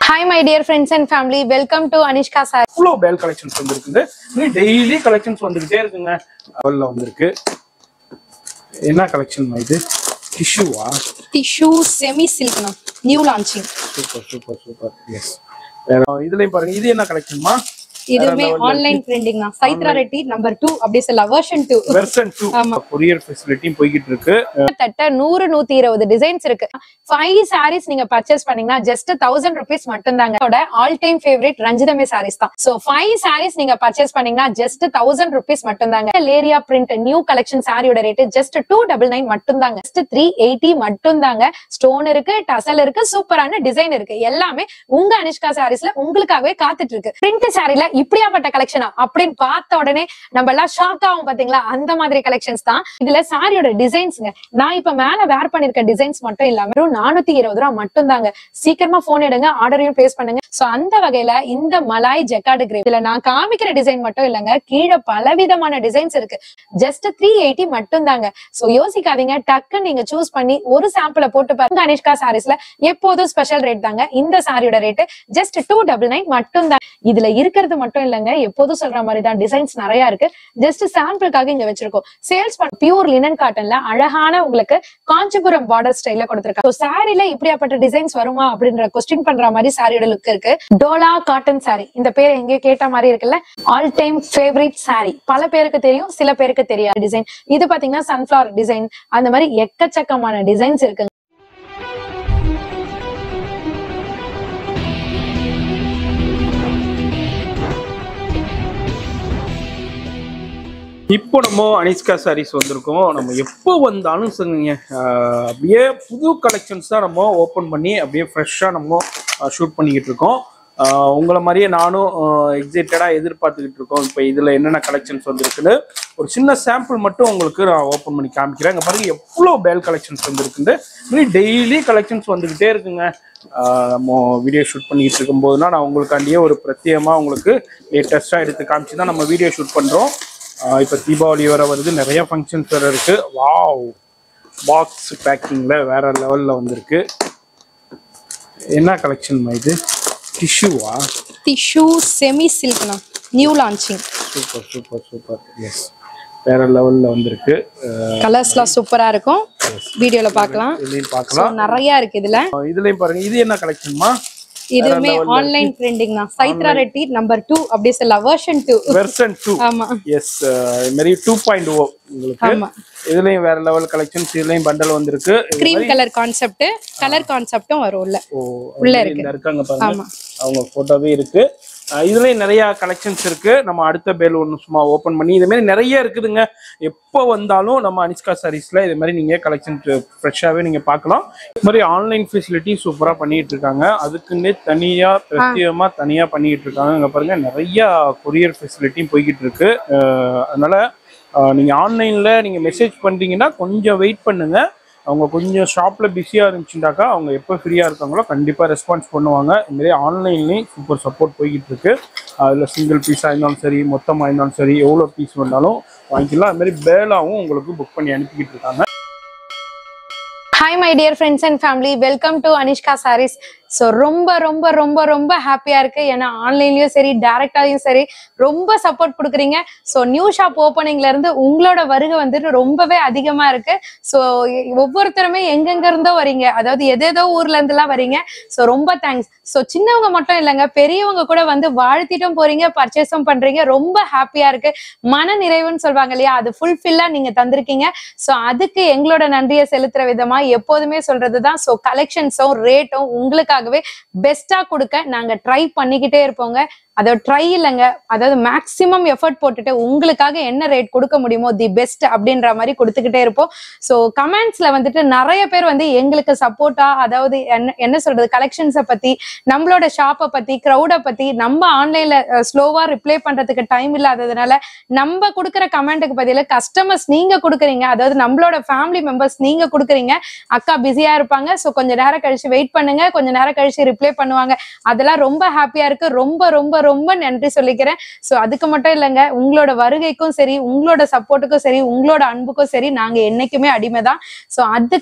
Hi my dear friends and family welcome to Anishka சார் இவ்வளோ bale collections வந்துருக்குது இன்னும் டெய்லி கலெக்ஷன்ஸ் வந்துகிட்டே இருக்குங்க அவல்ல வந்திருக்கு என்ன கலெக்ஷன் இது டிஷ்யூவா டிஷ்யூ செமி சில்க்னா new launching super super super yes வேற இதுலயும் பாருங்க இது என்ன கலெக்ஷன்மா இதுவுமே ஆன்லைன் ட்ரெண்டிங் தான் சைத்ரா ரெட்டி நம்பர் டூ அப்படி சொல்லலாம் version two version two courier ஃபெசிலிட்டியும் போய்கிட்டு இருக்கு கிட்டத்தட்ட நூறு நூத்தி இருபது டிசைன்ஸ் இருக்கு ஃபைவ் சாரீஸ் நீங்க பர்ச்சேஸ் பண்ணீங்கன்னா ஜஸ்ட் தௌசண்ட் ருபீஸ் மட்டும் தாங்க all time favourite Ranjithame sarees தான் சோ ஃபைவ் சாரீஸ் நீங்க பர்ச்சேஸ் பண்ணீங்கன்னா ஜஸ்ட் தௌசண்ட் ருபீஸ் மட்டும் தாங்க லேரியா பிரிண்ட் நியூ கலெக்ஷன் சாரியோட rate just two double nine மட்டும் தாங்க ஜஸ்ட் த்ரீ எயிட்டி மட்டும் தாங்க ஸ்டோன் இருக்கு டசல் இருக்கு சூப்பரான டிசைன் இருக்கு எல்லாமே உங்க அனிஷ்கா சாரீஸ்ல உங்களுக்காகவே காத்துட்டு இருக்கு பிரிண்ட் சாரில இப்படியாப்பட்ட கலெக்ஷனா அப்படின்னு பார்த்த உடனே நம்ம எல்லாம் ஷாக் ஆகும் பாத்தீங்களா அந்த மாதிரி கலெக்ஷன்ஸ் தான் இதுல சாரியோட டிசைன்ஸ்ங்க நான் இப்ப மேல வேர் பண்ணிருக்க டிசைன்ஸ் மட்டும் இல்லாம வெறும் நானூத்தி இருபது ரூபா மட்டும் தாங்க சீக்கிரமா போன் எடுங்க ஆர்டரையும் பிளேஸ் பண்ணுங்க சோ அந்த வகையில இந்த மலாய் ஜெக்கார்டு கிரேப் இதுல நான் காமிக்கிற டிசைன் மட்டும் இல்லங்க கீழே பலவிதமான டிசைன்ஸ் இருக்கு ஜஸ்ட் த்ரீ எயிட்டி மட்டும் தாங்க சோ யோசிக்காதீங்க டக்குன்னு நீங்க சூஸ் பண்ணி ஒரு சாம்பிள போட்டு பாருங்க அனிஷ்கா சாரீஸ்ல எப்போதும் ஸ்பெஷல் ரேட் தாங்க இந்த சாரியோட rate just two double nine மட்டும் தான் இதுல இருக்கிறது மட்டும் இல்லங்க எப்போதும் சொல்ற மாதிரி தான் டிசைன்ஸ் நிறைய இருக்கு ஜஸ்ட் சாம்பிளுக்காக இங்க வச்சிருக்கோம் சேல்ஸ் பண்ண பியூர் லினன் காட்டன்ல அழகான உங்களுக்கு காஞ்சிபுரம் பார்டர் ஸ்டைல கொடுத்திருக்காங்க சாரில இப்படியாப்பட்ட டிசைன்ஸ் வருமா அப்படின்ற கொஸ்டின் பண்ற மாதிரி சாரியோட லுக் இருக்கு டோலா காட்டன் சாரி இந்த பேர் எங்கேயோ கேட்ட மாதிரி இருக்குல்ல ஆல் டைம் ஃபேவரட் சாரி பல பேருக்கு தெரியும் சில பேருக்கு தெரியாது டிசைன் இது பாத்தீங்கன்னா சன்ஃபிளவர் டிசைன் அந்த மாதிரி எக்கச்சக்கமான டிசைன்ஸ் இருக்கு இப்போ நம்ம அனிஷ்கா சாரீஸ் வந்திருக்கோம் நம்ம எப்போ வந்தாலும் சொன்னீங்க அப்படியே புது கலெக்ஷன்ஸ் தான் நம்ம ஓப்பன் பண்ணி அப்படியே ஃப்ரெஷ்ஷாக நம்ம ஷூட் பண்ணிக்கிட்டு இருக்கோம் ஆஹ் உங்களை மாதிரியே நானும் எக்ஸைட்டடாக எதிர்பார்த்துக்கிட்டு இருக்கோம் இப்போ இதில் என்னென்ன கலெக்ஷன்ஸ் வந்திருக்குன்னு ஒரு சின்ன சாம்பிள் மட்டும் உங்களுக்கு நான் ஓப்பன் பண்ணி காமிக்கிறேன் இங்கே பாருங்க எவ்வளோ பேல் கலெக்ஷன்ஸ் வந்திருக்குன்னு இப்படி டெய்லி கலெக்ஷன்ஸ் வந்துக்கிட்டே இருக்குங்க ஆஹ் நம்ம வீடியோ ஷூட் பண்ணிக்கிட்டு இருக்கும்போதுனா நான் உங்களுக்காண்டியே ஒரு பிரத்யேகமாக உங்களுக்கு லேட்டஸ்ட்டாக எடுத்து காமிச்சு தான் நம்ம வீடியோ ஷூட் பண்ணுறோம் இப்போ தீபாவளி வர வருது நிறைய ஃபங்க்ஷன்ஸ் வேறு இருக்குது வாவ் பாக்ஸ் பேக்கிங்கில் வேற லெவலில் வந்திருக்கு என்ன கலெக்ஷன் இது டிஷ்யூவா டிஷ்யூ செமி சில்க்னா new launching super super super yes வேற லெவலில் வந்திருக்கு கலர்ஸ்லாம் சூப்பரா இருக்கும் வீடியோல பார்க்கலாம் இதுலையும் பார்க்கலாம் So, நிறைய இருக்கு இதுல இதுலையும் பாருங்க இது என்ன கலெக்ஷன்மா இதுவுமே ஆன்லைன் ட்ரெண்டிங் தான் சைத்ரா ரெட்டி நம்பர் டூ அப்படி சொல்லலாம் வெர்ஷன் டூ வெர்சன் டூ ஆமா எஸ் இது மாதிரி டூ பாயிண்ட் ஓ உங்களுக்கு ஆமா இதுலயும் வேற லெவல் கலெக்ஷன்ஸ் இதுலயும் பண்டல் வந்திருக்கு இது கிரீம் கலர் கான்செப்ட் கலர் கான்செப்டும் வரும் உள்ள ஓ உள்ள அது இருக்கு. இந்த இருக்காங்க பாருங்க ஆமா. அவங்க போட்டோவே இருக்கு அஹ் இதுலயும் நிறைய கலெக்ஷன்ஸ் இருக்கு நம்ம அடுத்த பேல் ஒன்று சும்மா ஓபன் பண்ணி இது மாதிரி நிறைய இருக்குதுங்க எப்போ வந்தாலும் நம்ம அனிஷ்கா சாரீஸ்ல இது மாதிரி நீங்க கலெக்ஷன் ஃப்ரெஷ்ஷாவே நீங்க பார்க்கலாம் இது மாதிரி ஆன்லைன் ஃபெசிலிட்டி சூப்பரா பண்ணிட்டு இருக்காங்க அதுக்குன்னே தனியா பிரத்யேகமா தனியா பண்ணிட்டு இருக்காங்க இங்க பாருங்க நிறைய கொரியர் ஃபெசிலிட்டியும் போய்கிட்டு இருக்கு அஹ் அதனால அஹ் நீங்க ஆன்லைன்ல நீங்க மெசேஜ் பண்றீங்கன்னா கொஞ்சம் வெயிட் பண்ணுங்க அவங்க கொஞ்சம் ஷாப்பில் பிஸியாக இருந்துச்சுட்டாக்கா அவங்க எப்போ ஃப்ரீயாக இருக்காங்களோ கண்டிப்பாக ரெஸ்பான்ஸ் பண்ணுவாங்க இதுமாரி ஆன்லைன்லேயும் சூப்பர் சப்போர்ட் போய்கிட்டு இருக்கு அதில் சிங்கிள் பீஸாக இருந்தாலும் சரி மொத்தமாக இருந்தாலும் சரி எவ்வளோ பீஸ் வந்தாலும் வாங்கிக்கலாம் அதுமாரி பேலாவும் உங்களுக்கு புக் பண்ணி அனுப்பிக்கிட்டு இருக்காங்க hi my dear friends and family welcome to Anishka sarees so ரொம்ப ரொம்ப ரொம்ப ரொம்ப ஹாப்பியா இருக்கு ஏன்னா ஆன்லைன்லயும் சரி டேரக்டாலையும் சரி ரொம்ப சப்போர்ட் கொடுக்குறீங்க ஸோ நியூ ஷாப் ஓப்பனிங்ல இருந்து உங்களோட வருகை வந்துட்டு ரொம்பவே அதிகமா இருக்கு ஸோ ஒவ்வொருத்தருமே எங்கெங்க இருந்தோ வரீங்க அதாவது எதேதோ ஊர்ல இருந்துலாம் வரீங்க ஸோ ரொம்ப தேங்க்ஸ் ஸோ சின்னவங்க மட்டும் இல்லைங்க பெரியவங்க கூட வந்து வாழ்த்திட்டும் போறீங்க பர்ச்சேஸும் பண்றீங்க ரொம்ப ஹாப்பியா இருக்கு மன நிறைவுன்னு சொல்லுவாங்க இல்லையா அது ஃபுல்ஃபில்லா நீங்க தந்திருக்கீங்க ஸோ அதுக்கு எங்களோட நன்றியை செலுத்துற விதமா எப்போதுமே சொல்றதுதான் ஸோ கலெக்ஷன்ஸும் ரேட்டும் உங்களுக்காகவே பெஸ்டா கொடுக்க நாங்க ட்ரை பண்ணிக்கிட்டே இருப்போங்க அதாவது ட்ரை இல்லைங்க அதாவது மேக்சிமம் எஃபர்ட் போட்டுட்டு உங்களுக்காக என்ன ரேட் கொடுக்க முடியுமோ தி பெஸ்ட் அப்படின்ற மாதிரி கொடுத்துக்கிட்டே இருப்போம் ஸோ கமெண்ட்ஸ்ல வந்துட்டு நிறைய பேர் வந்து எங்களுக்கு சப்போர்ட்டா அதாவது என்ன என்ன சொல்றது கலெக்ஷன்ஸை பத்தி நம்மளோட ஷாப்பை பத்தி க்ரௌடை பத்தி நம்ம ஆன்லைன்ல ஸ்லோவா ரிப்ளை பண்றதுக்கு டைம் இல்லாததுனால நம்ம கொடுக்குற கமெண்ட்டுக்கு பதிலா கஸ்டமர்ஸ் நீங்க கொடுக்குறீங்க அதாவது நம்மளோட ஃபேமிலி மெம்பர்ஸ் நீங்க கொடுக்குறீங்க அக்கா பிஸியா இருப்பாங்க ஸோ கொஞ்ச நேரம் கழிச்சு வெயிட் பண்ணுங்க கொஞ்ச நேரம் கழிச்சு ரிப்ளை பண்ணுவாங்க அதெல்லாம் ரொம்ப ஹாப்பியா இருக்கு ரொம்ப ரொம்ப ரொம்ப நன்றி சொல்லிக்கிறேன் ஸோ அதுக்கு மட்டும் இல்லைங்க உங்களோட வருகைக்கும் சரி உங்களோட சப்போர்ட்டுக்கும் சரி உங்களோட அன்புக்கும் சரி நாங்க என்னைக்குமே அடிமை தான் ஸோ அதுக்கு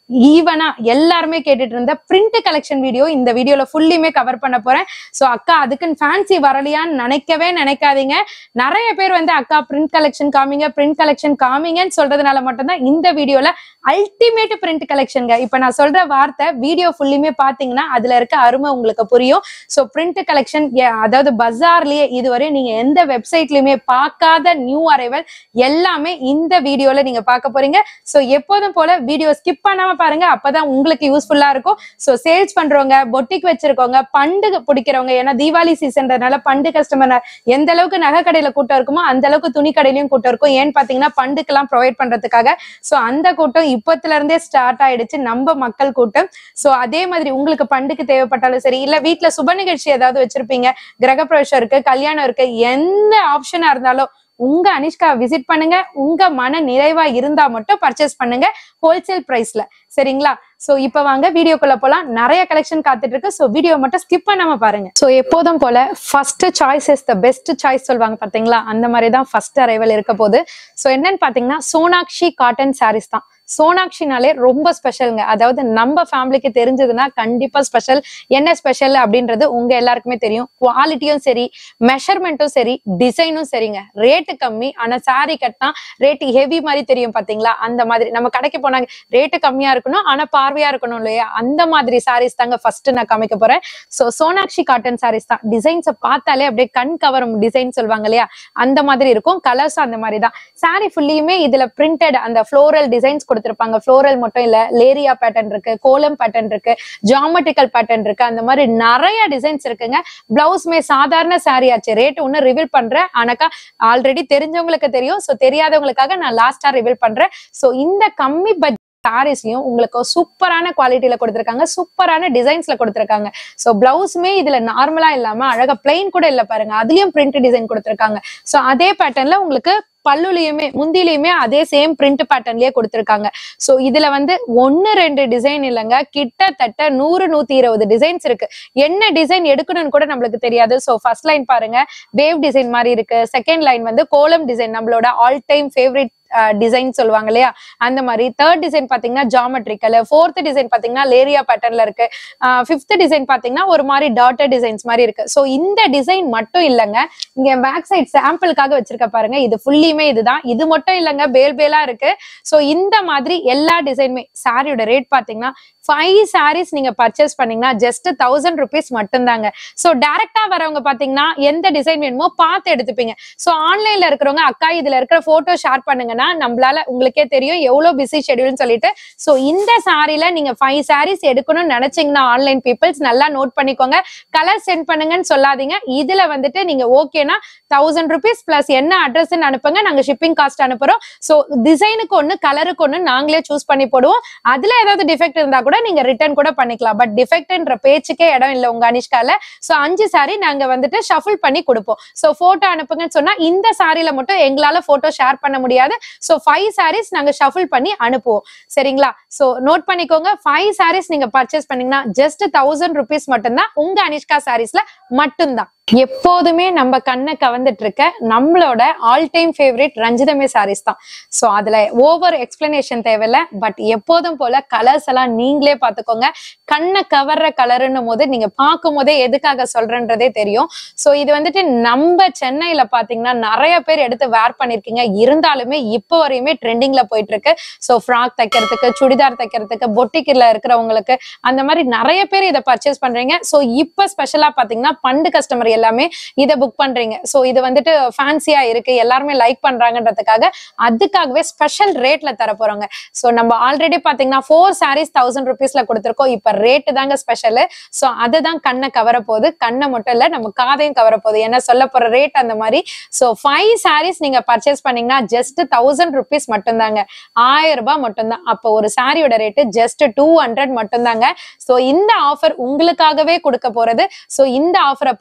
ஈவனா எல்லாருமே கேட்டுட்டு இருந்த பிரிண்ட் கலெக்ஷன் வீடியோ இந்த வீடியோல ஃபுல்லியுமே கவர் பண்ண போறேன் சோ அக்கா அதுக்குன்னு ஃபேன்சி வரலையான்னு நினைக்கவே நினைக்காதீங்க நிறைய பேர் வந்து அக்கா பிரிண்ட் கலெக்ஷன் காமிங்க பிரிண்ட் கலெக்ஷன் காமிங்கன்னு சொல்றதுனால மட்டும்தான் இந்த வீடியோல அல்டிமேட் பிரிண்ட் கலெக்ஷனுங்க இப்ப நான் சொல்ற வார்த்தை வீடியோ ஃபுல்லுமே பாத்தீங்கன்னா அதுல இருக்க அருமை உங்களுக்கு புரியும் சோ பிரிண்ட் கலெக்ஷன் அதாவது பஜார்லயே இதுவரை நீங்க எந்த வெப்சைட்லயுமே பார்க்காத நியூ அரைவல் எல்லாமே இந்த வீடியோல நீங்க பார்க்க போறீங்க சோ எப்போதும் போல வீடியோ ஸ்கிப் பண்ணாம பாருங்க அப்பதான் உங்களுக்கு யூஸ்ஃபுல்லா இருக்கும் சோ சேல்ஸ் பண்றவங்க பொட்டிக் வச்சிருக்கவங்க பண்டு பிடிக்கிறவங்க ஏன்னா தீபாவளி சீசன்றதுனால பண்டு கஸ்டமர் எந்த அளவுக்கு நகை கடையில கூட்டம் இருக்குமோ அந்த அளவுக்கு துணி கடையிலயும் கூட்டம் இருக்கும் ஏன்னு பாத்தீங்கன்னா பண்டுக்கெல்லாம் ப்ரொவைட் பண்றதுக்காக சோ அந்த கூட்டம் இப்பத்துல இருந்தே ஸ்டார்ட் ஆயிடுச்சு நம்ம மக்கள் கூட்டம் சோ அதே மாதிரி உங்களுக்கு பண்டுக்கு தேவைப்பட்டாலும் சரி இல்ல வீட்ல சுப நிகழ்ச்சி ஏதாவது வச்சிருப்பீங்க கிரகப்பிரவேசம் இருக்கு கல்யாணம் இருக்கு எந்த ஆப்ஷனா இருந்தாலும் உங்க அனிஷ்கா விசிட் பண்ணுங்க உங்க மன நிறைவா இருந்தா மட்டும் பர்ச்சேஸ் பண்ணுங்க ஹோல்சேல் பிரைஸ்ல சரிங்களா சோ இப்ப வாங்க வீடியோக்குள்ள போலாம் நிறைய கலெக்ஷன் காத்துட்டு இருக்கு சோ வீடியோ மட்டும் ஸ்கிப் பண்ணாம பாருங்க சோ எப்போதும் போல first choice is the best choice சொல்லுவாங்க பாத்தீங்களா அந்த மாதிரி தான் ஃபர்ஸ்ட் அரைவல் இருக்க போகுது சோ என்னன்னு பாத்தீங்கன்னா சோனாக்ஷி காட்டன் சாரீஸ் தான் சோனாக்ஷினாலே ரொம்ப ஸ்பெஷலுங்க அதாவது நம்ம ஃபேமிலிக்கு தெரிஞ்சதுன்னா கண்டிப்பா ஸ்பெஷல் என்ன ஸ்பெஷல் அப்படின்றது உங்க எல்லாருக்குமே தெரியும் குவாலிட்டியும் சரி மெஷர்மெண்ட்டும் சரி டிசைனும் சரிங்க ரேட்டு கம்மி ஆனா சாரி கட்டினா ரேட்டு ஹெவி மாதிரி தெரியும் பாத்தீங்களா அந்த மாதிரி நம்ம கடைக்கு போனாங்க ரேட்டு கம்மியா இருக்கணும் ஆனா பார்வையா இருக்கணும் இல்லையா அந்த மாதிரி சாரீஸ் தாங்க ஃபர்ஸ்ட் நான் காமிக்க போறேன் சோ சோனாக்ஷி காட்டன் சாரீஸ் தான் டிசைன்ஸை பார்த்தாலே அப்படியே கண் கவரும் டிசைன் சொல்லுவாங்க இல்லையா அந்த மாதிரி இருக்கும் கலர்ஸும் அந்த மாதிரி தான் சாரி ஃபுல்லியுமே இதுல பிரிண்டட் அந்த ஃப்ளோரல் டிசைன்ஸ் கொடுத்திருப்பாங்க ஃப்ளோரல் மட்டும் இல்ல லேரியா பேட்டர்ன் இருக்கு கோலம் பேட்டர்ன் இருக்கு ஜாமெட்ரிக்கல் பேட்டர்ன் இருக்கு அந்த மாதிரி நிறைய டிசைன்ஸ் இருக்குங்க பிளவுஸ்மே சாதாரண சாரி ஆச்சு ரேட் ஒன்னு ரிவீல் பண்றேன் ஆனாக்கா ஆல்ரெடி தெரிஞ்சவங்களுக்கு தெரியும் சோ தெரியாதவங்களுக்காக நான் லாஸ்டா ரிவீல் பண்றேன் சோ இந்த கம்மி பட்ஜெட் சாரீஸ்லயும் உங்களுக்கு சூப்பரான குவாலிட்டியில கொடுத்திருக்காங்க சூப்பரான டிசைன்ஸ்ல கொடுத்திருக்காங்க சோ பிளவுஸுமே இதுல நார்மலா இல்லாம அழகா பிளைன் கூட இல்ல பாருங்க அதுலயும் பிரிண்ட் டிசைன் கொடுத்திருக்காங்க சோ அதே பேட்டர்ன்ல உங்களுக்கு பல்லுலயுமே முந்திலையுமே அதே சேம் பிரிண்ட் பேட்டர்ன்லயே கொடுத்திருக்காங்க சோ இதுல வந்து ஒன்னு ரெண்டு டிசைன் இல்லைங்க கிட்டத்தட்ட நூறு நூத்தி இருபது டிசைன்ஸ் இருக்கு என்ன டிசைன் எடுக்கணும்னு கூட நம்மளுக்கு தெரியாது சோ ஃபர்ஸ்ட் லைன் பாருங்க வேவ் டிசைன் மாதிரி இருக்கு செகண்ட் லைன் வந்து கோலம் டிசைன் நம்மளோட ஆல் டைம் ஃபேவரட் டிசைன் சொல்லுவாங்க இல்லையா அந்த மாதிரி தேர்ட் டிசைன் பாத்தீங்கன்னா ஜாமெட்ரிக்கல் ஃபோர்த் டிசைன் பாத்தீங்கன்னா லேரியா பேட்டர்ன்ல இருக்கு ஃபிஃப்த் டிசைன் பாத்தீங்கன்னா ஒரு மாதிரி டாட்டர் டிசைன்ஸ் மாதிரி இருக்கு சோ இந்த டிசைன் மட்டும் இல்லைங்க இங்க பேக் சைட் சாம்பிளுக்காக வச்சிருக்க பாருங்க இது ஃபுல்லியுமே இதுதான் இது மட்டும் இல்லைங்க பேல் பேலா இருக்கு சோ இந்த மாதிரி எல்லா டிசைனுமே சாரியோட ரேட் பாத்தீங்கன்னா ஃபைவ் சாரீஸ் நீங்க பர்ச்சேஸ் பண்ணீங்கன்னா ஜஸ்ட் தௌசண்ட் ருபீஸ் மட்டும்தாங்க சோ டைரக்டா வரவங்க பாத்தீங்கன்னா எந்த டிசைன் வேணுமோ பார்த்து எடுத்துப்பீங்க சோ ஆன்லைன்ல இருக்கிறவங்க அக்கா இதுல இருக்கிற போட்டோ ஷேர் பண்ணுங்கன்னா நம்மளால உங்களுக்கே தெரியும் எவ்வளவு பிஸி ஷெடியூல்னு சொல்லிட்டு சோ இந்த சாரில நீங்க ஃபைவ் சாரீஸ் எடுக்கணும்னு நினைச்சீங்கன்னா ஆன்லைன் பீப்புள்ஸ் நல்லா நோட் பண்ணிக்கோங்க கலர் சென்ட் பண்ணுங்கன்னு சொல்லாதீங்க இதுல வந்துட்டு நீங்க ஓகேனா தௌசண்ட் ருபீஸ் பிளஸ் என்ன அட்ரஸ் அனுப்புங்க நாங்க ஷிப்பிங் காஸ்ட் அனுப்புறோம் சோ டிசைனுக்கு ஒண்ணு கலருக்கு ஒண்ணு நாங்களே சூஸ் பண்ணி போடுவோம் அதுல ஏதாவது டிஃபெக்ட் இருந்தா கூட நீங்க ரிட்டர்ன் கூட பண்ணிக்கலாம் பட் டிஃபெக்ட்ன்ற பேச்சுக்கே இடம் இல்ல உங்க அனிஷ்கால சோ அஞ்சு சாரி நாங்க வந்துட்டு ஷஃபிள் பண்ணி கொடுப்போம் சோ போட்டோ அனுப்புங்கன்னு சொன்னா இந்த சாரில மட்டும் எங்களால போட்டோ ஷேர் பண்ண முடியாது சோ ஃபைவ் சாரீஸ் நாங்க ஷஃபிள் பண்ணி அனுப்புவோம் சரிங்களா சோ நோட் பண்ணிக்கோங்க ஃபைவ் சாரீஸ் நீங்க பர்ச்சேஸ் பண்ணீங்கன்னா ஜஸ்ட் தௌசண்ட் ருபீஸ் மட்டும்தான் உங்க அனிஷ்கா சாரீஸ்ல மட்டும்தான் எப்போதுமே நம்ம கண்ணை கவர்ந்துட்டு இருக்க நம்மளோட all time favourite Ranjithame sarees தான் சோ அதுல ஓவர் எக்ஸ்பிளனேஷன் தேவையில்ல பட் எப்போதும் போல கலர்ஸ் எல்லாம் நீங்களே பாத்துக்கோங்க கண்ணை கவர்ற கலருன்னும் போது நீங்க பார்க்கும் போதே எதுக்காக சொல்றேன்றதே தெரியும் சோ இது வந்துட்டு நம்ம சென்னையில பாத்தீங்கன்னா நிறைய பேர் எடுத்து வேர் பண்ணிருக்கீங்க இருந்தாலுமே இப்போ வரையுமே ட்ரெண்டிங்ல போயிட்டு இருக்கு சோ ஃப்ராக் தைக்கிறதுக்கு சுடிதார் தைக்கிறதுக்கு பொட்டிக்கில இருக்கிறவங்களுக்கு அந்த மாதிரி நிறைய பேர் இதை பர்ச்சேஸ் பண்றீங்க சோ இப்ப ஸ்பெஷலா பாத்தீங்கன்னா பண்டு கஸ்டமர் எல்லாமே இதை புக் பண்றீங்க சோ இது வந்துட்டு ஃபேன்சியா இருக்கு எல்லாருமே லைக் பண்றாங்கன்றதுக்காக அதுக்காகவே ஸ்பெஷல் ரேட்ல தர போறாங்க சோ நம்ம ஆல்ரெடி பாத்தீங்கன்னா ஃபோர் சாரீஸ் தௌசண்ட் ருபீஸ்ல கொடுத்துருக்கோம் இப்ப ரேட்டு தாங்க ஸ்பெஷல் சோ அதுதான் கண்ணை கவர போகுது கண்ணை மட்டும் இல்ல நம்ம காதையும் கவர போகுது ஏன்னா சொல்ல போற ரேட் அந்த மாதிரி சோ ஃபைவ் சாரீஸ் நீங்க பர்ச்சேஸ் பண்ணீங்கன்னா ஜஸ்ட் தௌசண்ட் ருபீஸ் மட்டும்தாங்க ஆயிரம் ரூபாய் மட்டும்தான் அப்போ ஒரு சாரியோட ரேட்டு ஜஸ்ட் டூ ஹண்ட்ரட் மட்டும்தாங்க சோ இந்த ஆஃபர் உங்களுக்காகவே கொடுக்க போறது சோ இந்த ஆஃபரை பயன்படுத்தி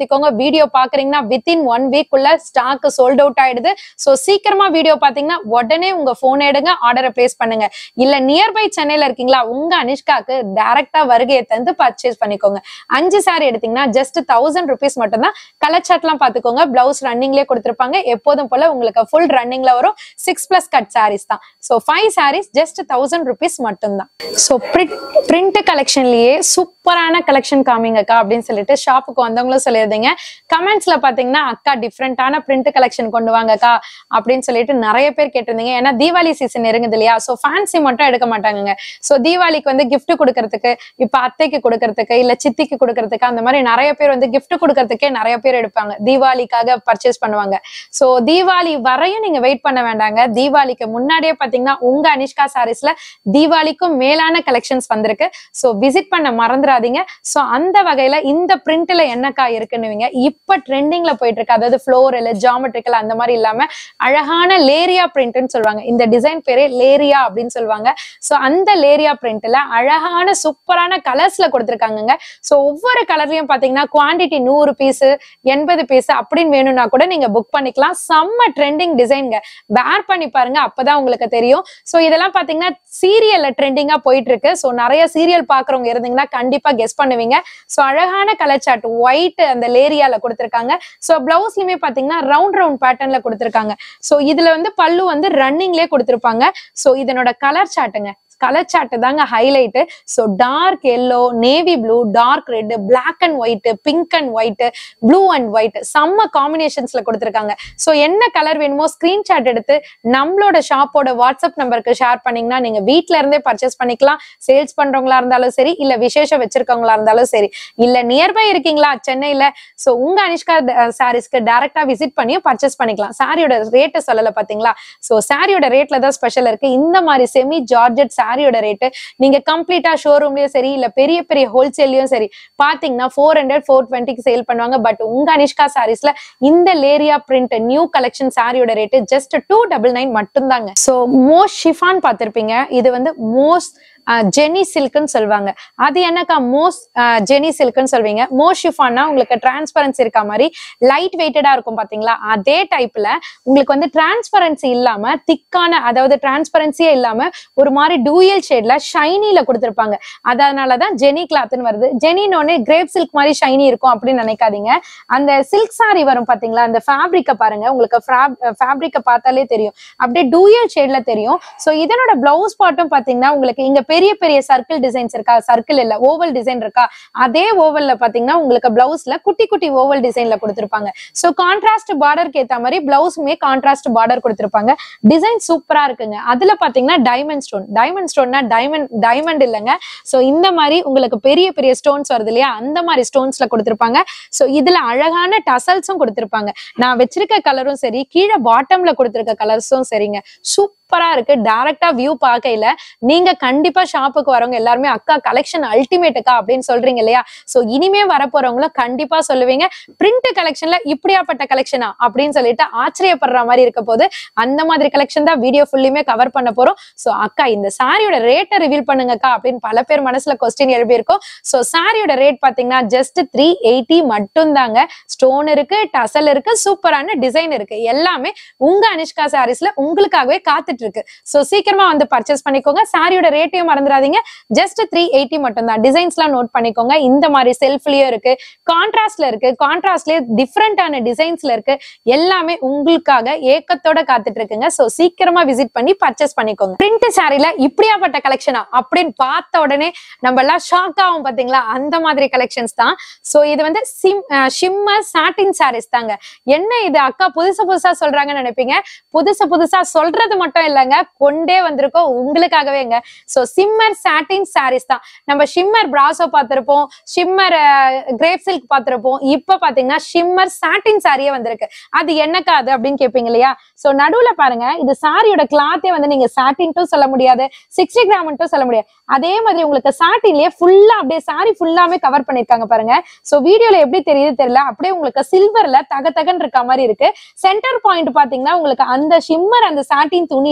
பயன்படுத்திக்கோங்க வீடியோ பாக்குறீங்கன்னா வித்தின் ஒன் வீக் உள்ள ஸ்டாக் சோல்ட் அவுட் ஆயிடுது சோ சீக்கிரமா வீடியோ பாத்தீங்கன்னா உடனே உங்க போன் எடுங்க ஆர்டரை பிளேஸ் பண்ணுங்க இல்ல நியர்பை சென்னையில இருக்கீங்களா உங்க அனிஷ்காக்கு டைரக்டா வருகையை தந்து பர்ச்சேஸ் பண்ணிக்கோங்க அஞ்சு சாரி எடுத்தீங்கன்னா ஜஸ்ட் தௌசண்ட் ருபீஸ் மட்டும் தான் கலர் சார்ட்லாம் பாத்துக்கோங்க பிளவுஸ் ரன்னிங்லயே கொடுத்துருப்பாங்க எப்போதும் போல உங்களுக்கு ஃபுல் ரன்னிங்ல வரும் சிக்ஸ் பிளஸ் கட் சாரீஸ் தான் so five sarees just thousand rupees மட்டும்தான் ஸோ பிரிண்ட் கலெக்ஷன்லயே சூப்பரான கலெக்ஷன் காமிங்கக்கா அப்படின்னு சொல்லிட்டு ஷாப்புக்கு வந்தவங்களும் சொல்லியிருந்தீங்க கமெண்ட்ஸ்ல பாத்தீங்கன்னா அக்கா டிஃப்ரெண்டான பிரிண்ட் கலெக்ஷன் கொண்டு வாங்கக்கா அப்படின்னு சொல்லிட்டு நிறைய பேர் கேட்டிருந்தீங்க ஏன்னா தீபாவளி சீசன் நெருங்குது இல்லையா ஸோ ஃபேன்சி மட்டும் எடுக்க மாட்டாங்க ஸோ தீபாவளிக்கு வந்து gift கொடுக்கறதுக்கு இப்ப அத்தைக்கு கொடுக்கறதுக்கு இல்ல சித்திக்கு கொடுக்கறதுக்கு அந்த மாதிரி நிறைய பேர் வந்து gift கொடுக்கறதுக்கே நிறைய பேர் எடுப்பாங்க தீபாவளிக்காக பர்ச்சேஸ் பண்ணுவாங்க சோ தீபாவளி வரையும் நீங்க வெயிட் பண்ண வேண்டாங்க தீபாவளிக்கு முன்னாடியே பாத்தீங்கன்னா உங்க அனிஷ்கா சாரீஸ்ல தீபாவளிக்கும் மேலான கலெக்ஷன்ஸ் வந்திருக்கு சோ விசிட் பண்ண மறந்துடாதீங்க சோ அந்த வகையில இந்த பிரிண்ட்ல என்னக்கா இருக்குன்னுவீங்க இப்ப ட்ரெண்டிங்ல போயிட்டு இருக்கு அதாவது ஃப்ளோரல் ஜாமெட்ரிக்கல் அந்த மாதிரி இல்லாம அழகான லேரியா பிரிண்ட்னு சொல்லுவாங்க இந்த டிசைன் பேரே லேரியா அப்படின்னு சொல்லுவாங்க சோ அந்த லேரியா பிரிண்ட்ல அழகான சூப்பரான கலர்ஸ்ல கொடுத்துருக்காங்கங்க சோ ஒவ்வொரு கலர்லயும் பாத்தீங்கன்னா குவாண்டிட்டி நூறு பீஸ் எண்பது பீஸ் அப்படின்னு வேணும்னா கூட நீங்க புக் பண்ணிக்கலாம் செம்ம ட்ரெண்டிங் டிசைன்ங்க வேர் பண்ணி பாருங்க அப்பதான் உங்களுக்கு தெரியும் சோ இதெல்லாம் பாத்தீங்கன்னா சீரியல்ல ட்ரெண்டிங்கா போயிட்டு இருக்கு சோ நிறைய சீரியல் பாக்குறவங்க இருந்தீங்கன்னா கண்டிப்பா கெஸ் பண்ணுவீங்க சோ அழகான கலர் சார்ட் ஒயிட் அந்த லேரியால கொடுத்திருக்காங்க சோ பிளவுஸ்லயுமே பாத்தீங்கன்னா ரவுண்ட் ரவுண்ட் பேட்டர்ன்ல கொடுத்திருக்காங்க சோ இதுல வந்து பல்லு வந்து ரன்னிங்லயே கொடுத்திருப்பாங்க சோ இதனோட கலர் சார்ட்டுங்க கலர் சார்ட் தாங்க highlight so dark yellow navy blue dark red black and white pink and white blue and white செம்ம காம்பினேஷன்ஸ்ல கொடுத்துருக்காங்க ஸோ என்ன கலர் வேணுமோ ஸ்கிரீன்ஷாட் எடுத்து நம்மளோட ஷாப்போட வாட்ஸ்அப் நம்பருக்கு ஷேர் பண்ணீங்கன்னா நீங்க வீட்ல இருந்தே பர்ச்சேஸ் பண்ணிக்கலாம் சேல்ஸ் பண்றவங்களா இருந்தாலும் சரி இல்ல விசேஷம் வச்சிருக்கவங்களா இருந்தாலும் சரி இல்ல நியர்பை இருக்கீங்களா சென்னையில ஸோ உங்க அனிஷ்கா சாரீஸ்க்கு டைரக்டா விசிட் பண்ணியும் பர்ச்சேஸ் பண்ணிக்கலாம் சாரியோட ரேட்டை சொல்லல பாத்தீங்களா ஸோ சாரியோட ரேட்ல தான் ஸ்பெஷல் இருக்கு இந்த மாதிரி செமி ஜார்ஜெட் சாரியோட ரேட்டு நீங்க கம்ப்ளீட்டா ஷோரூம்லயும் சரி இல்ல பெரிய பெரிய ஹோல்சேல்லயும் சரி பாத்தீங்கன்னா ஃபோர் ஹண்ட்ரட் ஃபோர் டுவெண்ட்டிக்கு சேல் பண்ணுவாங்க பட் உங்க அனிஷ்கா சாரீஸ்ல இந்த லேரியா பிரிண்ட் நியூ கலெக்ஷன் சாரியோட rate just two double nine மட்டும்தாங்க ஸோ மோஸ்ட் ஷிஃபான் பார்த்திருப்பீங்க இது வந்து மோஸ்ட் ஜெனி சில்க்னு சொல்லுவாங்க அது என்னக்கா மோஸ்ட் ஜெனி சில்க்னு சொல்வீங்க மோஸ்ட் ஷிஃபான்னா உங்களுக்கு டிரான்ஸ்பரன்சி இருக்க மாதிரி லைட் வெயிட்டடா இருக்கும் பாத்தீங்களா அதே டைப்ல உங்களுக்கு வந்து டிரான்ஸ்பரன்சி இல்லாம திக்கான அதாவது டிரான்ஸ்பரன்சியே இல்லாம ஒரு மாதிரி டூயல் ஷேட்ல ஷைனில கொடுத்துருப்பாங்க அதனாலதான் ஜெனி கிளாத்னு வருது ஜெனின்னு கிரேப் சில்க் மாதிரி ஷைனி இருக்கும் அப்படின்னு நினைக்காதீங்க அந்த சில்க் சாரி வரும் பாத்தீங்களா அந்த ஃபேப்ரிக்கை பாருங்க உங்களுக்கு ஃபேப்ரிக்கை பார்த்தாலே தெரியும் அப்படியே டூயல் ஷேட்ல தெரியும் சோ இதனோட பிளவுஸ் பாட்டும் பாத்தீங்கன்னா உங்களுக்கு இங்க பெரிய பெரிய சர்க்கிள் டிசைன்ஸ் இருக்கா சர்க்கிள் இல்ல ஓவல் டிசைன் இருக்கா அதே ஓவல்ல பாத்தீங்கன்னா உங்களுக்கு பிளவுஸ்ல குட்டி குட்டி ஓவல் டிசைன்ல கொடுத்திருப்பாங்க சோ கான்ட்ராஸ்ட் பார்டருக்கு ஏத்த மாதிரி பிளவுஸுமே கான்ட்ராஸ்ட் பார்டர் கொடுத்திருப்பாங்க டிசைன் சூப்பரா இருக்குங்க அதுல பாத்தீங்கன்னா டைமண்ட் ஸ்டோன் டைமண்ட் ஸ்டோன்னா டைமண்ட் டைமண்ட் இல்லைங்க சோ இந்த மாதிரி உங்களுக்கு பெரிய பெரிய ஸ்டோன்ஸ் வருது இல்லையா அந்த மாதிரி ஸ்டோன்ஸ்ல கொடுத்திருப்பாங்க சோ இதுல அழகான டசல்ஸும் கொடுத்திருப்பாங்க நான் வச்சிருக்க கலரும் சரி கீழே பாட்டம்ல கொடுத்திருக்க கலர்ஸும் சரிங்க சூப்பரா இருக்கு டைரக்டா வியூ பார்க்கையில நீங்க கண்டிப்பா ஷாப்புக்கு வரவங்க எல்லாருமே அக்கா கலெக்ஷன் அல்டிமேட்டுக்கா அப்படின்னு சொல்றீங்க இல்லையா சோ இனிமே வரப்போறவங்களும் கண்டிப்பா சொல்லுவீங்க பிரிண்ட் கலெக்ஷன்ல இப்படியாப்பட்ட கலெக்ஷனா அப்படின்னு சொல்லிட்டு ஆச்சரியப்படுற மாதிரி இருக்க போது அந்த மாதிரி கலெக்ஷன் தான் வீடியோ ஃபுல்லுமே கவர் பண்ண போறோம் சோ அக்கா இந்த சாரியோட ரேட்டை ரிவீல் பண்ணுங்கக்கா அப்படின்னு பல பேர் மனசுல கொஸ்டின் எழுப்பியிருக்கோம் சோ சாரியோட ரேட் பாத்தீங்கன்னா ஜஸ்ட் த்ரீ எயிட்டி மட்டும் தாங்க ஸ்டோன் இருக்கு டசல் இருக்கு சூப்பரான டிசைன் இருக்கு எல்லாமே உங்க அனிஷ்கா சாரீஸ்ல உங்களுக்காகவே காத்துட்டு இருக்கு சோ சீக்கிரமா வந்து பர்ச்சேஸ் பண்ணிக்கோங்க சாரியோட ரேட்டையும் மறந்துடாதீங்க ஜஸ்ட் த்ரீ எயிட்டி மட்டும் தான் டிசைன்ஸ்லாம் நோட் பண்ணிக்கோங்க இந்த மாதிரி செல்ஃப்லயும் இருக்கு கான்ட்ராஸ்ட்ல இருக்கு கான்ட்ராஸ்ட்லயே டிஃப்ரெண்டான டிசைன்ஸ்ல இருக்கு எல்லாமே உங்களுக்காக ஏக்கத்தோட காத்துட்டு இருக்குங்க சோ சீக்கிரமா விசிட் பண்ணி பர்ச்சேஸ் பண்ணிக்கோங்க பிரிண்ட் சாரில இப்படியாப்பட்ட கலெக்ஷனா அப்படின்னு பார்த்த உடனே நம்ம எல்லாம் ஷாக் ஆகும் பாத்தீங்களா அந்த மாதிரி கலெக்ஷன்ஸ் தான் சோ இது வந்து சிம் ஷிம்மர் சாட்டின் சாரீஸ் தாங்க என்ன இது அக்கா புதுசு புதுசா சொல்றாங்கன்னு நினைப்பீங்க புதுசு புதுசா சொல்றது மட்டும் இல்லைங்க கொண்டே வந்திருக்கோம் உங்களுக்காகவேங்க சோ சிம்மர் சாட்டின் சாரீஸ் தான் நம்ம ஷிம்மர் பிராசோ பார்த்திருப்போம் ஷிம்மர் கிரேப் சில்க் பார்த்திருப்போம் இப்ப பாத்தீங்கன்னா ஷிம்மர் சாட்டின் சாரியே வந்திருக்கு அது என்னக்கா அது அப்படின்னு கேட்பீங்க இல்லையா சோ நடுவுல பாருங்க இது சாரியோட கிளாத்தே வந்து நீங்க சாட்டின்ட்டும் சொல்ல முடியாது சிக்ஸ்டி கிராம்ட்டும் சொல்ல முடியாது அதே மாதிரி உங்களுக்கு சாட்டின்லயே ஃபுல்லா அப்படியே சாரி ஃபுல்லாமே கவர் பண்ணிருக்காங்க பாருங்க சோ வீடியோல எப்படி தெரியுது தெரியல அப்படியே உங்களுக்கு சில்வர்ல தக தகன்னு இருக்க மாதிரி இருக்கு சென்டர் பாயிண்ட் பாத்தீங்கன்னா உங்களுக்கு அந்த ஷிம்மர் அந்த சாட்டின் துணி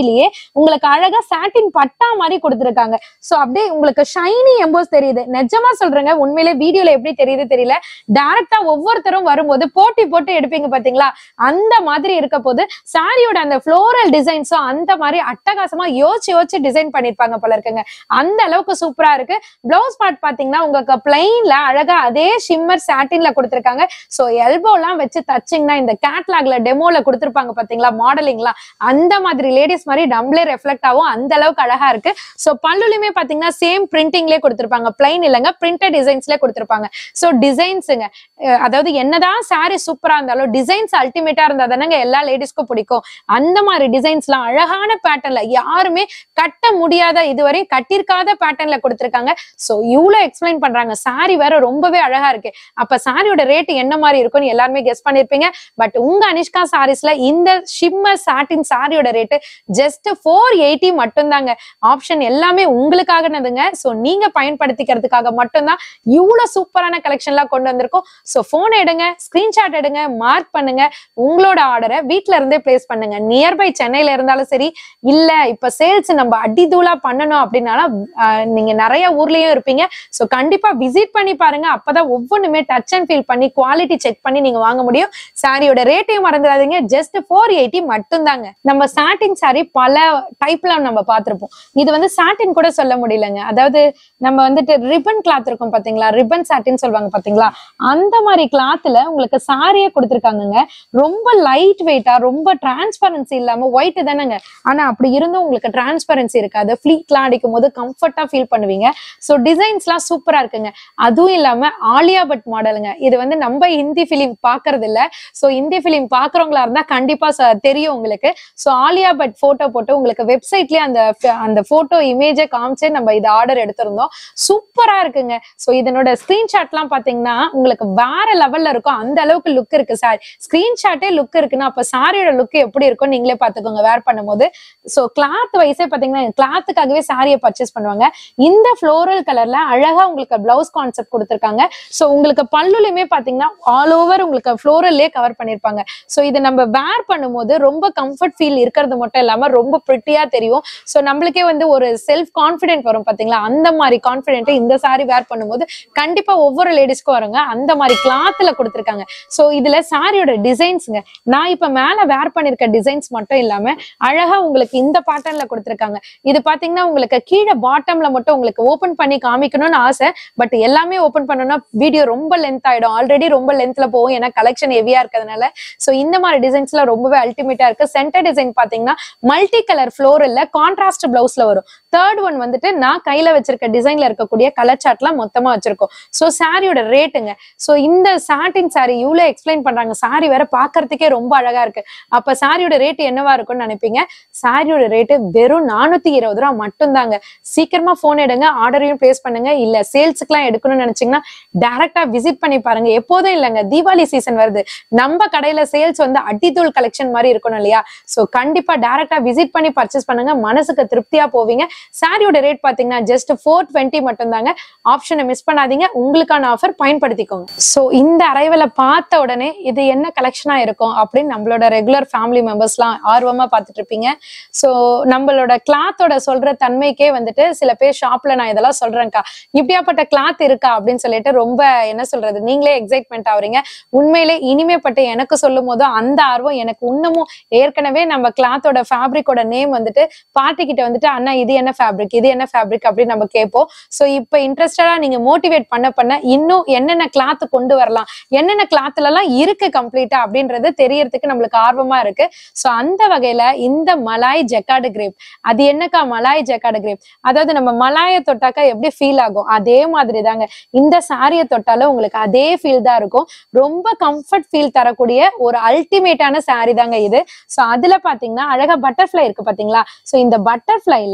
சாரிலேயே உங்களுக்கு அழகா சாட்டின் பட்டா மாதிரி கொடுத்துருக்காங்க சோ அப்படியே உங்களுக்கு ஷைனி எம்போஸ் தெரியுது நிஜமா சொல்றேங்க உண்மையிலே வீடியோல எப்படி தெரியுது தெரியல டைரக்டா ஒவ்வொருத்தரும் வரும்போது போட்டி போட்டு எடுப்பீங்க பாத்தீங்களா அந்த மாதிரி இருக்க போது சாரியோட அந்த ஃப்ளோரல் டிசைன்ஸும் அந்த மாதிரி அட்டகாசமா யோசிச்சு யோசிச்சு டிசைன் பண்ணிருப்பாங்க போல இருக்குங்க அந்த அளவுக்கு சூப்பரா இருக்கு பிளவுஸ் பார்ட் பாத்தீங்கன்னா உங்களுக்கு பிளைன்ல அழகா அதே ஷிம்மர் சாட்டின்ல கொடுத்திருக்காங்க சோ எல்போலாம் வச்சு தச்சிங்கன்னா இந்த கேட்லாக்ல டெமோல கொடுத்திருப்பாங்க பாத்தீங்களா மாடலிங்லாம் அந்த மாதிரி லேடிஸ் மாதிரி டம்ளே ரெஃப்ளெக்ட் ஆகும் அந்த அளவுக்கு அழகா இருக்கு சோ பல்லுலயுமே பாத்தீங்கன்னா சேம் பிரிண்டிங்லேயே கொடுத்திருப்பாங்க பிளைன் இல்லைங்க பிரிண்டட் டிசைன்ஸ்லேயே கொடுத்திருப்பாங்க சோ டிசைன்ஸுங்க அதாவது என்னதான் சாரி சூப்பரா இருந்தாலும் டிசைன்ஸ் அல்டிமேட்டா இருந்தா தானங்க எல்லா லேடிஸ்க்கும் பிடிக்கும் அந்த மாதிரி டிசைன்ஸ்லாம் அழகான பேட்டர்ன்ல யாருமே கட்ட முடியாத இதுவரை கட்டிருக்காத பேட்டர்ன்ல கொடுத்திருக்காங்க சோ இவ்வளவு எக்ஸ்பிளைன் பண்றாங்க சாரி வேற ரொம்பவே அழகா இருக்கு அப்ப சாரியோட ரேட் என்ன மாதிரி இருக்கும்னு எல்லாருமே கெஸ் பண்ணிருப்பீங்க பட் உங்க அனிஷ்கா சாரீஸ்ல இந்த ஷிம்மர் சாட்டின் சாரியோட ரேட்டு ஜஸ்ட் ஃபோர் எயிட்டி மட்டும்தாங்க ஆப்ஷன் எல்லாமே உங்களுக்காகனதுங்க சோ நீங்க பயன்படுத்திக்கிறதுக்காக மட்டும்தான் இவ்வளவு சூப்பரான கலெக்ஷன்லாம் கொண்டு வந்திருக்கோம் சோ போன் எடுங்க ஸ்கிரீன்ஷாட் எடுங்க மார்க் பண்ணுங்க உங்களோட ஆர்டரை வீட்ல இருந்தே பிளேஸ் பண்ணுங்க நியர்பை சென்னையில இருந்தாலும் சரி இல்ல இப்ப சேல்ஸ் நம்ம அடிதூளா பண்ணணும் அப்படின்னாலும் ஆஹ், நீங்க நிறைய ஊர்லயும் இருப்பீங்க சோ கண்டிப்பா விசிட் பண்ணி பாருங்க அப்பதான் ஒவ்வொன்றுமே டச் அண்ட் ஃபீல் பண்ணி குவாலிட்டி செக் பண்ணி நீங்க வாங்க முடியும் சாரியோட ரேட்டையும் மறந்துடாதீங்க ஜஸ்ட் ஃபோர் எயிட்டி மட்டும்தாங்க நம்ம சாட்டின் சாரி பல டைப்ல நம்ம பார்த்திருப்போம் இது வந்து சாட்டின் கூட சொல்ல முடியலங்க அதாவது நம்ம வந்துட்டு ரிப்பன் கிளாத் இருக்கும் பாத்தீங்களா ரிப்பன் சாட்டின் சொல்லுவாங்க பாத்தீங்களா அந்த மாதிரி கிளாத்ல உங்களுக்கு சாரியே கொடுத்துருக்காங்கங்க ரொம்ப லைட் வெயிட்டா ரொம்ப டிரான்ஸ்பரன்சி இல்லாம ஒயிட் தானேங்க ஆனா அப்படி இருந்தும் உங்களுக்கு டிரான்ஸ்பரன்சி இருக்காது ஃபிளீட்லாம் அடிக்கும் போது கம்ஃபர்ட்டா ஃபீல் பண்ணுவீங்க ஸோ டிசைன்ஸ்லாம் சூப்பரா இருக்குங்க அதுவும் இல்லாம ஆலியா பட் மாடலுங்க இது வந்து நம்ம ஹிந்தி ஃபிலிம் பாக்குறது இல்ல ஸோ ஹிந்தி ஃபிலிம் பாக்குறவங்களா இருந்தா கண்டிப்பா ச- தெரியும் உங்களுக்கு ஸோ ஆலியா பட் போட்டோ போட்டு உங்களுக்கு வெப்சைட்லயே அந்த ஃப- அந்த போட்டோ இமேஜை காமிச்சு நம்ம இது ஆர்டர் எடுத்திருந்தோம் சூப்பரா இருக்குங்க ஸோ இதனோட ஸ்கிரீன்ஷாட்லாம் பாத்தீங்கன்னா உங்களுக்கு வேற லெவல்ல இருக்கும் அந்த அளவுக்கு லுக் இருக்கு சாரி ஸ்கிரீன்ஷாட்டே லுக் இருக்குன்னா அப்ப சாரியோட லுக் எப்படி இருக்கும் நீங்களே பாத்துக்கோங்க வேர் பண்ணும்போது ஸோ கிளாத் வைஸே பாத்தீங்கன்னா கிளாத்துக்காகவே சாரியை பர்ச்சேஸ் பண்ணுவாங்க இந்த ஃப்ளோரல் கலர்ல அழகா உங்களுக்கு பிளவுஸ் கான்செப்ட் கொடுத்துருக்காங்க ஸோ உங்களுக்கு பல்லுலையுமே பாத்தீங்கன்னா ஆல் ஓவர் உங்களுக்கு ஃப்ளோரல்லே கவர் பண்ணிருப்பாங்க ஸோ இது நம்ம வேர் பண்ணும்போது ரொம்ப கம்ஃபர்ட் ஃபீல் இருக்கிறது மட்டும் இல்லாம ரொம்ப ப்ரிட்டியா தெரியும் ஸோ நம்மளுக்கே வந்து ஒரு செல்ஃப் கான்ஃபிடென்ட் வரும் பாத்தீங்களா அந்த மாதிரி கான்ஃபிடென்ட் இந்த சாரி வேர் பண்ணும்போது கண்டிப்பா ஒவ்வொரு லேடிஸ்க்கும் வருங்க அந்த மாதிரி கிளாத்ல கொடுத்துருக்காங்க ஸோ இதுல சாரியோட டிசைன்ஸ்ங்க நான் இப்ப மேல வேர் பண்ணிருக்க டிசைன்ஸ் மட்டும் இல்லாம அழகா உங்களுக்கு இந்த பேட்டர்ன்ல கொடுத்துருக்காங்க இது பாத்தீங்கன்னா உங்களுக்கு கீழே பாட்டம்ல மட்டும் உங்களுக்கு ஓபன் பண்ணி காமிக்கணும்னு ஆசை பட் எல்லாமே ஓபன் பண்ணணும்னா வீடியோ ரொம்ப லென்த் ஆயிடும் ஆல்ரெடி ரொம்ப லென்த்ல போகும் ஏன்னா கலெக்ஷன் ஹெவியா இருக்கிறதுனால சோ இந்த மாதிரி டிசைன்ஸ்ல ரொம்பவே அல்டிமேட்டா இருக்கு சென்டர் டிசைன் பாத்தீங்கன்னா மல்டி கலர் ஃப்ளோரல்ல கான்ட்ராஸ்ட் பிளவுஸ்ல வரும் தேர்ட் ஒன் வந்துட்டு நான் கையில வச்சிருக்க டிசைன்ல இருக்கக்கூடிய கலர் சார்ட்லாம் மொத்தமா வச்சிருக்கோம் சோ சாரியோட ரேட்டுங்க சோ இந்த சாட்டின் சாரி இவ்வளவு எக்ஸ்பிளைன் பண்றாங்க சாரி வேற பாக்குறதுக்கே ரொம்ப அழகா இருக்கு அப்ப சாரியோட ரேட் என்னவா இருக்கும்னு நினைப்பீங்க சாரியோட ரேட்டு வெறும் நானூத்தி இருபது ரூபா மட்டும்தாங்க சீக்கிரமா போன் எடுங்க ஆர்டரையும் பிளேஸ் பண்ணுங்க இல்ல சேல்ஸுக்குலாம் எடுக்கணும்னு நினைச்சீங்கன்னா டைரக்டா விசிட் பண்ணி பாருங்க எப்போதும் இல்லைங்க தீபாவளி சீசன் வருது நம்ம கடையில சேல்ஸ் வந்து அடித்தூள் கலெக்ஷன் மாதிரி இருக்கணும் இல்லையா சோ கண்டிப்பா டைரக்டா விசிட் பண்ணி பர்ச்சேஸ் பண்ணுங்க மனசுக்கு திருப்தியா போவீங்க சாரியோட ரேட் பாத்தீங்கன்னா ஜஸ்ட் ஃபோர் டுவெண்ட்டி மட்டும்தாங்க ஆப்ஷனை மிஸ் பண்ணாதீங்க உங்களுக்கான ஆஃபர் பயன்படுத்திக்கோங்க சோ இந்த அரைவலை பார்த்த உடனே இது என்ன கலெக்ஷனா இருக்கும் அப்படின்னு நம்மளோட ரெகுலர் ஃபேமிலி மெம்பர்ஸ்லாம் ஆர்வமா பார்த்துட்டு இருப்பீங்க சோ நம்மளோட கிளாத்தோட சொல்ற தன்மைக்கே வந்துட்டு சில பேர் ஷாப்ல நான் இதெல்லாம் சொல்றேன்க்கா இப்படியாப்பட்ட கிளாத் இருக்கா அப்படின்னு சொல்லிட்டு ரொம்ப என்ன சொல்றது நீங்களே எக்ஸைட்மெண்ட் ஆகுறீங்க உண்மையிலே இனிமேப்பட்ட எனக்கு சொல்லும் போதும் அந்த ஆர்வம் எனக்கு இன்னமும் ஏற்கனவே நம்ம கிளாத்தோட ஃபேப்ரிக்கோட நேம் வந்துட்டு பார்ட்டி கிட்ட வந்துட்டு அண்ணா இது என்ன ஃபேப்ரிக் இது என்ன ஃபேப்ரிக் அப்படின்னு நம்ம கேட்போம் சோ இப்போ இன்ட்ரெஸ்டடா நீங்க மோட்டிவேட் பண்ண பண்ண இன்னும் என்னென்ன கிளாத் கொண்டு வரலாம் என்னென்ன கிளாத்ல எல்லாம் இருக்கு கம்ப்ளீட்டா அப்படின்றது தெரியறதுக்கு நம்மளுக்கு ஆர்வமா இருக்கு சோ அந்த வகையில இந்த மலாய் ஜெக்காடு கிரேப் அது என்னக்கா மலாய் ஜெக்காடு கிரேப் அதாவது நம்ம மலாய தொட்டாக்கா எப்படி ஃபீல் ஆகும் அதே மாதிரி தாங்க இந்த சாரியை தொட்டாலும் உங்களுக்கு அதே ஃபீல் தான் இருக்கும் ரொம்ப கம்ஃபர்ட் ஃபீல் தரக்கூடிய ஒரு அல்டிமேட்டான saree தாங்க இது சோ அதுல பாத்தீங்கன்னா அழகா பட்டர்ஃப்ளை இருக்கு பாத்தீங்களா சோ இந்த பட்டர்ஃப்ளைல சென்டர்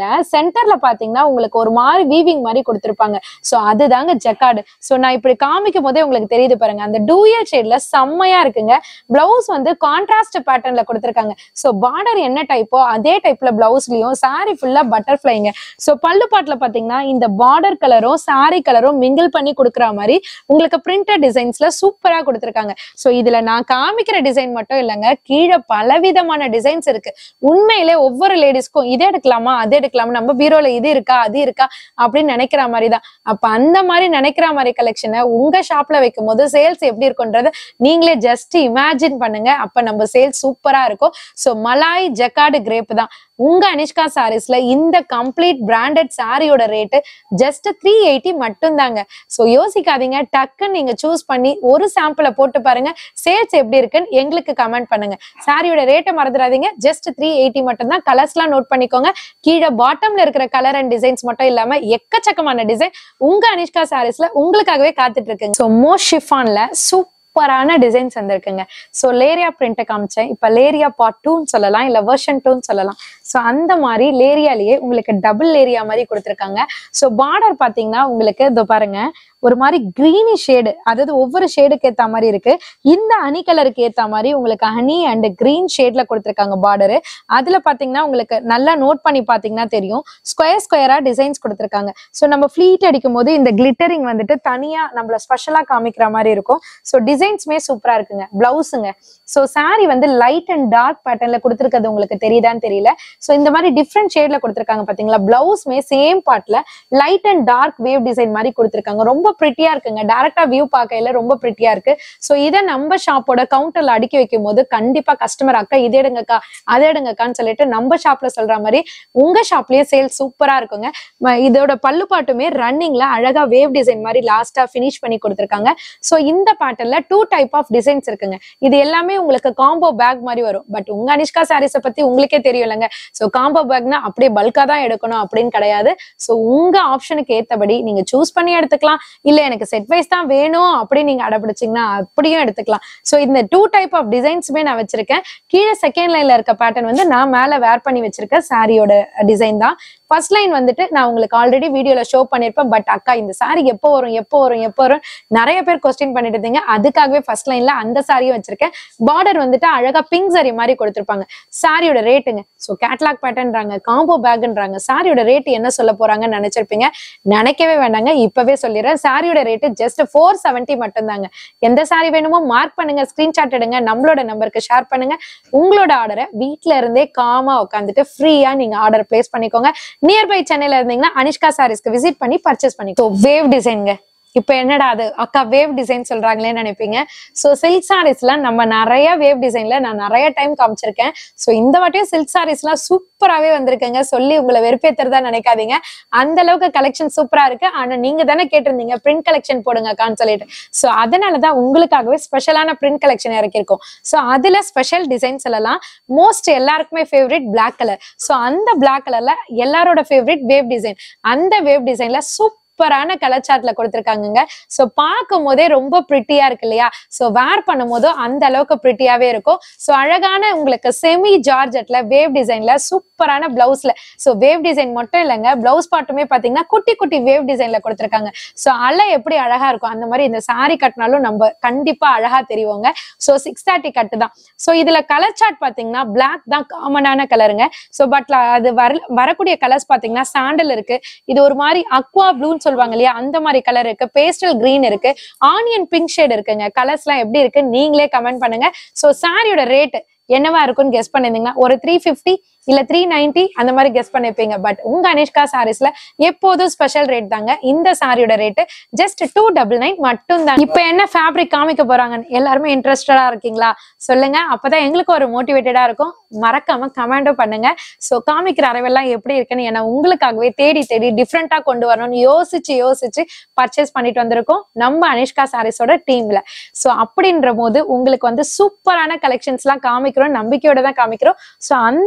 சென்டர்ல பாத்தீங்கன்னா உங்களுக்கு ஒரு மாதிரி வீவிங் மாதிரி கொடுத்திருப்பாங்க சோ அதுதாங்க ஜக்கார்டு சோ நான் இப்படி காமிக்கும் போதே உங்களுக்கு தெரியுது பாருங்க அந்த டூயல் ஷேட்ல செம்மையா இருக்குங்க பிளவுஸ் வந்து கான்ட்ராஸ்ட் பேட்டர்ன்ல கொடுத்திருக்காங்க சோ பார்டர் என்ன டைப்போ அதே டைப்ல பிளவுஸ்லயும் saree ஃபுல்லா பட்டர்ஃபிளைங்க சோ பல்லு பாட்டுல பாத்தீங்கன்னா இந்த பார்டர் கலரும் saree கலரும் மிங்கிள் பண்ணி கொடுக்குற மாதிரி உங்களுக்கு பிரிண்டட் டிசைன்ஸ்ல சூப்பரா கொடுத்திருக்காங்க சோ இதுல நான் காமிக்கிற டிசைன் மட்டும் இல்லைங்க கீழே பலவிதமான டிசைன்ஸ் இருக்கு உண்மையிலே ஒவ்வொரு லேடிஸ்க்கும் இது எடுக்கலாமா அது எடுக்கலாமா நம்ம பீரோல இது இருக்கா அது இருக்கா அப்படின்னு நினைக்கிற மாதிரி தான் அப்ப அந்த மாதிரி நினைக்கிற மாதிரி கலெக்ஷனை உங்க ஷாப்ல வைக்கும் போது சேல்ஸ் எப்படி இருக்கும்ன்றத நீங்களே ஜஸ்ட் இமேஜின் பண்ணுங்க அப்ப நம்ம சேல்ஸ் சூப்பரா இருக்கும் சோ மலாய் ஜக்கார்டு கிரேப் தான் உங்க அனிஷ்கா சாரீஸ்ல இந்த கம்ப்ளீட் பிராண்டட் சாரியோட ரேட்டு ஜஸ்ட் த்ரீ எயிட்டி மட்டும்தாங்க சோ யோசிக்காதீங்க டக்குன்னு நீங்க சூஸ் பண்ணி ஒரு சாம்பிளை போட்டு பாருங்க சேல்ஸ் எப்படி இருக்குன்னு எங்களுக்கு கமெண்ட் பண்ணுங்க சாரியோட ரேட்டை மறந்துடாதீங்க ஜஸ்ட் த்ரீ எயிட்டி மட்டும்தான் கலர்ஸ்லாம் நோட் பண்ணிக்கோங்க கீழே பாட்டம்ல இருக்கிற கலர் அண்ட் டிசைன்ஸ் மட்டும் இல்லாம எக்கச்சக்கமான டிசைன் உங்க அனிஷ்கா சாரீஸ்ல உங்களுக்காகவே காத்துட்டு இருக்குங்க ஸோ மோஸ்ட் ஷிஃபான்ல சூப்பரான டிசைன்ஸ் வந்திருக்குங்க ஸோ லேரியா பிரிண்ட்டை காமிச்சேன் இப்போ லேரியா பார்ட் டூன்னு சொல்லலாம் இல்லை வெர்ஷன் டூன்னு சொல்லலாம் ஸோ அந்த மாதிரி லேரியாலேயே உங்களுக்கு டபுள் லேரியா மாதிரி கொடுத்துருக்காங்க ஸோ பார்டர் பார்த்தீங்கன்னா உங்களுக்கு இதோ பாருங்க ஒரு மாதிரி கிரீனி ஷேடு அதாவது ஒவ்வொரு ஷேடுக்கு ஏத்த மாதிரி இருக்கு இந்த ஹனி கலருக்கு ஏத்த மாதிரி உங்களுக்கு ஹனி அண்ட் கிரீன் ஷேட்ல கொடுத்துருக்காங்க பார்டரு அதுல பாத்தீங்கன்னா உங்களுக்கு நல்லா நோட் பண்ணி பாத்தீங்கன்னா தெரியும் ஸ்கொயர் ஸ்கொயரா டிசைன்ஸ் கொடுத்துருக்காங்க ஸோ நம்ம ஃபிளீட் அடிக்கும் போது இந்த கிளிட்டரிங் வந்துட்டு தனியா நம்மள ஸ்பெஷலா காமிக்கிற மாதிரி இருக்கும் ஸோ டிசைன்ஸ்மே சூப்பரா இருக்குங்க பிளவுஸுங்க ஸோ saree வந்து லைட் அண்ட் டார்க் பேட்டர்ன்ல கொடுத்துருக்கிறது உங்களுக்கு தெரியுதான்னு தெரியல ஸோ இந்த மாதிரி டிஃப்ரெண்ட் ஷேட்ல கொடுத்துருக்காங்க பாத்தீங்களா பிளவுஸ்மே சேம் பார்ட்ல light and dark wave design மாதிரி கொடுத்துருக்காங்க ரொம்ப பிரிட்டியா இருக்குங்க டேரக்டா வியூ பார்க்கையில ரொம்ப பிரிட்டியா இருக்கு ஸோ இதை நம்ம ஷாப்போட கவுண்டர்ல அடுக்கி வைக்கும் போது கண்டிப்பா கஸ்டமர் அக்கா இது எடுங்கக்கா அது எடுங்கக்கான்னு சொல்லிட்டு நம்ம ஷாப்ல சொல்ற மாதிரி உங்க ஷாப்லயே சேல் சூப்பரா இருக்குங்க ம- இதோட பல்லு பாட்டுமே ரன்னிங்ல அழகா வேவ் டிசைன் மாதிரி லாஸ்டா ஃபினிஷ் பண்ணி கொடுத்துருக்காங்க ஸோ இந்த பேட்டர்ன்ல டூ டைப் ஆஃப் டிசைன்ஸ் இருக்குங்க இது எல்லாமே உங்களுக்கு காம்போ பேக் மாதிரி வரும் பட் உங்க அனிஷ்கா சாரீஸை பத்தி உங்களுக்கே தெரியும் இல்லைங்க ஸோ காம்போ பேக்னா அப்படியே பல்கா தான் எடுக்கணும் அப்படின்னு கிடையாது ஸோ உங்க ஆப்ஷனுக்கு ஏத்தபடி நீங்க சூஸ் பண்ணி எடுத்துக்கலாம் இல்ல எனக்கு செட் வைஸ் தான் வேணும் அப்படின்னு நீங்க அடப்பிடிச்சீங்கன்னா அப்படியும் எடுத்துக்கலாம் ஸோ இந்த டூ டைப் ஆஃப் டிசைன்ஸுமே நான் வச்சிருக்கேன் கீழே செகண்ட் லைன்ல இருக்க பேட்டர்ன் வந்து நான் மேல வேர் பண்ணி வச்சிருக்க சாரியோட டிசைன் தான் ஃபர்ஸ்ட் லைன் வந்துட்டு நான் உங்களுக்கு ஆல்ரெடி வீடியோல ஷோ பண்ணிருப்பேன் பட் அக்கா இந்த சாரி எப்போ வரும் எப்போ வரும் எப்போ வரும் நிறைய பேர் கொஸ்டின் பண்ணிட்டு இருந்தீங்க அதுக்காகவே ஃபர்ஸ்ட் லைன்ல அந்த சாரியும் வச்சிருக்கேன் பார்டர் வந்துட்டு அழகா பிங்க் சாரி மாதிரி கொடுத்திருப்பாங்க சாரியோட ரேட்டுங்க ஸோ கேட்லாக் பேட்டர்ன்றாங்க காம்போ பேக்ன்றாங்க சாரியோட ரேட் என்ன சொல்ல போறாங்கன்னு நினைச்சிருப்பீங்க நினைக்கவே வேண்டாங்க இப்பவே சொல்லிடுறேன் சாரியோட ரேட்டு ஜஸ்ட் ஃபோர் செவன்ட்டி மட்டும்தாங்க எந்த சாரி வேணுமோ மார்க் பண்ணுங்க ஸ்கிரீன்ஷாட் எடுங்க நம்மளோட நம்பருக்கு ஷேர் பண்ணுங்க உங்களோட ஆர்டரை வீட்ல இருந்தே காமா உட்காந்துட்டு ஃப்ரீயா நீங்க ஆர்டர் பிளேஸ் பண்ணிக்கோங்க நியர்பை சென்னையில இருந்தீங்கன்னா அனிஷ்கா சாரீஸ்க்கு விசிட் பண்ணி பர்ச்சேஸ் பண்ணிக்கோ வேவ் டிசைன்ங்க இப்ப என்னடா அது அக்கா வேவ் டிசைன் சொல்றாங்களேன்னு நினைப்பீங்க சோ சில்க் சாரீஸ்ல நம்ம நிறைய வேவ் டிசைன்ல நான் நிறைய டைம் காமிச்சிருக்கேன் சோ இந்த வாட்டியும் சில்க் சாரீஸ்லாம் சூப்பராவே வந்திருக்குங்க சொல்லி உங்களை வெறுப்பேத்துறதா நினைக்காதீங்க அந்த அளவுக்கு கலெக்ஷன் சூப்பரா இருக்கு ஆனா நீங்க தானே கேட்டிருந்தீங்க பிரிண்ட் கலெக்ஷன் போடுங்க அக்கான்னு சொல்லிட்டு சோ அதனாலதான் உங்களுக்காகவே ஸ்பெஷலான பிரிண்ட் கலெக்ஷன் இறக்கியிருக்கோம் சோ அதுல ஸ்பெஷல் டிசைன்ஸ் எல்லாம் மோஸ்ட் எல்லாருக்குமே ஃபேவரட் Black கலர் சோ அந்த Black கலர்ல எல்லாரோட ஃபேவரட் வேவ் டிசைன் அந்த வேவ் டிசைன்ல சூப்பரான கலர் சார்ட்ல கொடுத்துருக்காங்கங்க சோ பார்க்கும் போதே ரொம்ப பிரிட்டியா இருக்கு இல்லையா சோ வேர் பண்ணும் போதும் அந்த அளவுக்கு பிரிட்டியாவே இருக்கும் சோ அழகான உங்களுக்கு செமி ஜார்ஜெட்ல வேவ் டிசைன்ல சூப்பரான பிளவுஸ்ல சோ வேவ் டிசைன் மட்டும் இல்லைங்க பிளவுஸ் பாட்டுமே பாத்தீங்கன்னா குட்டி குட்டி வேவ் டிசைன்ல கொடுத்துருக்காங்க சோ அலை எப்படி அழகா இருக்கும் அந்த மாதிரி இந்த saree கட்டினாலும் நம்ம கண்டிப்பா அழகா தெரியுங்க சோ சிக்ஸ் தேர்ட்டி கட்டு தான் சோ இதுல கலர் சார்ட் பாத்தீங்கன்னா Black தான் காமனான கலருங்க சோ பட் அது வர வரக்கூடிய கலர்ஸ் பாத்தீங்கன்னா சாண்டல் இருக்கு இது ஒரு மாதிரி அக்வா ப்ளூன்னு சொல்லுவாங்க இல்லையா அந்த மாதிரி கலர் இருக்கு பேஸ்டல் கிரீன் இருக்கு ஆனியன் பிங்க் ஷேட் இருக்குங்க கலர்ஸ் எல்லாம் எப்படி இருக்கு நீங்களே கமெண்ட் பண்ணுங்க சோ சாரியோட ரேட் என்னவா இருக்கும்னு கெஸ் பண்ணிருந்தீங்கன்னா ஒரு த்ரீ ஃபிஃப்டி இல்ல த்ரீ நைன்டி அந்த மாதிரி கெஸ் பண்ணிருப்பீங்க பட் உங்க அனிஷ்கா சாரீஸ்ல எப்போதும் ஸ்பெஷல் ரேட் தாங்க இந்த சாரியோட rate just two double nine மட்டும் தான் இப்ப என்ன ஃபேப்ரிக் காமிக்க போறாங்க எல்லாருமே இன்ட்ரெஸ்டடா இருக்கீங்களா சொல்லுங்க அப்பதான் எங்களுக்கு ஒரு மோட்டிவேட்டடா இருக்கும் மறக்காம கமெண்டும் பண்ணுங்க சோ காமிக்கிற அறைவெல்லாம் எப்படி இருக்குன்னு ஏன்னா உங்களுக்காகவே தேடி தேடி டிஃப்ரெண்டா கொண்டு வரணும்னு யோசிச்சு யோசிச்சு பர்ச்சேஸ் பண்ணிட்டு வந்திருக்கோம் நம்ம அனிஷ்கா சாரீஸோட டீம்ல சோ அப்படின்ற போது உங்களுக்கு வந்து சூப்பரான கலெக்ஷன்ஸ் எல்லாம் காமிக்கிறோம் நம்பிக்கையோட தான் காமிக்கிறோம் சோ அந்த வகையில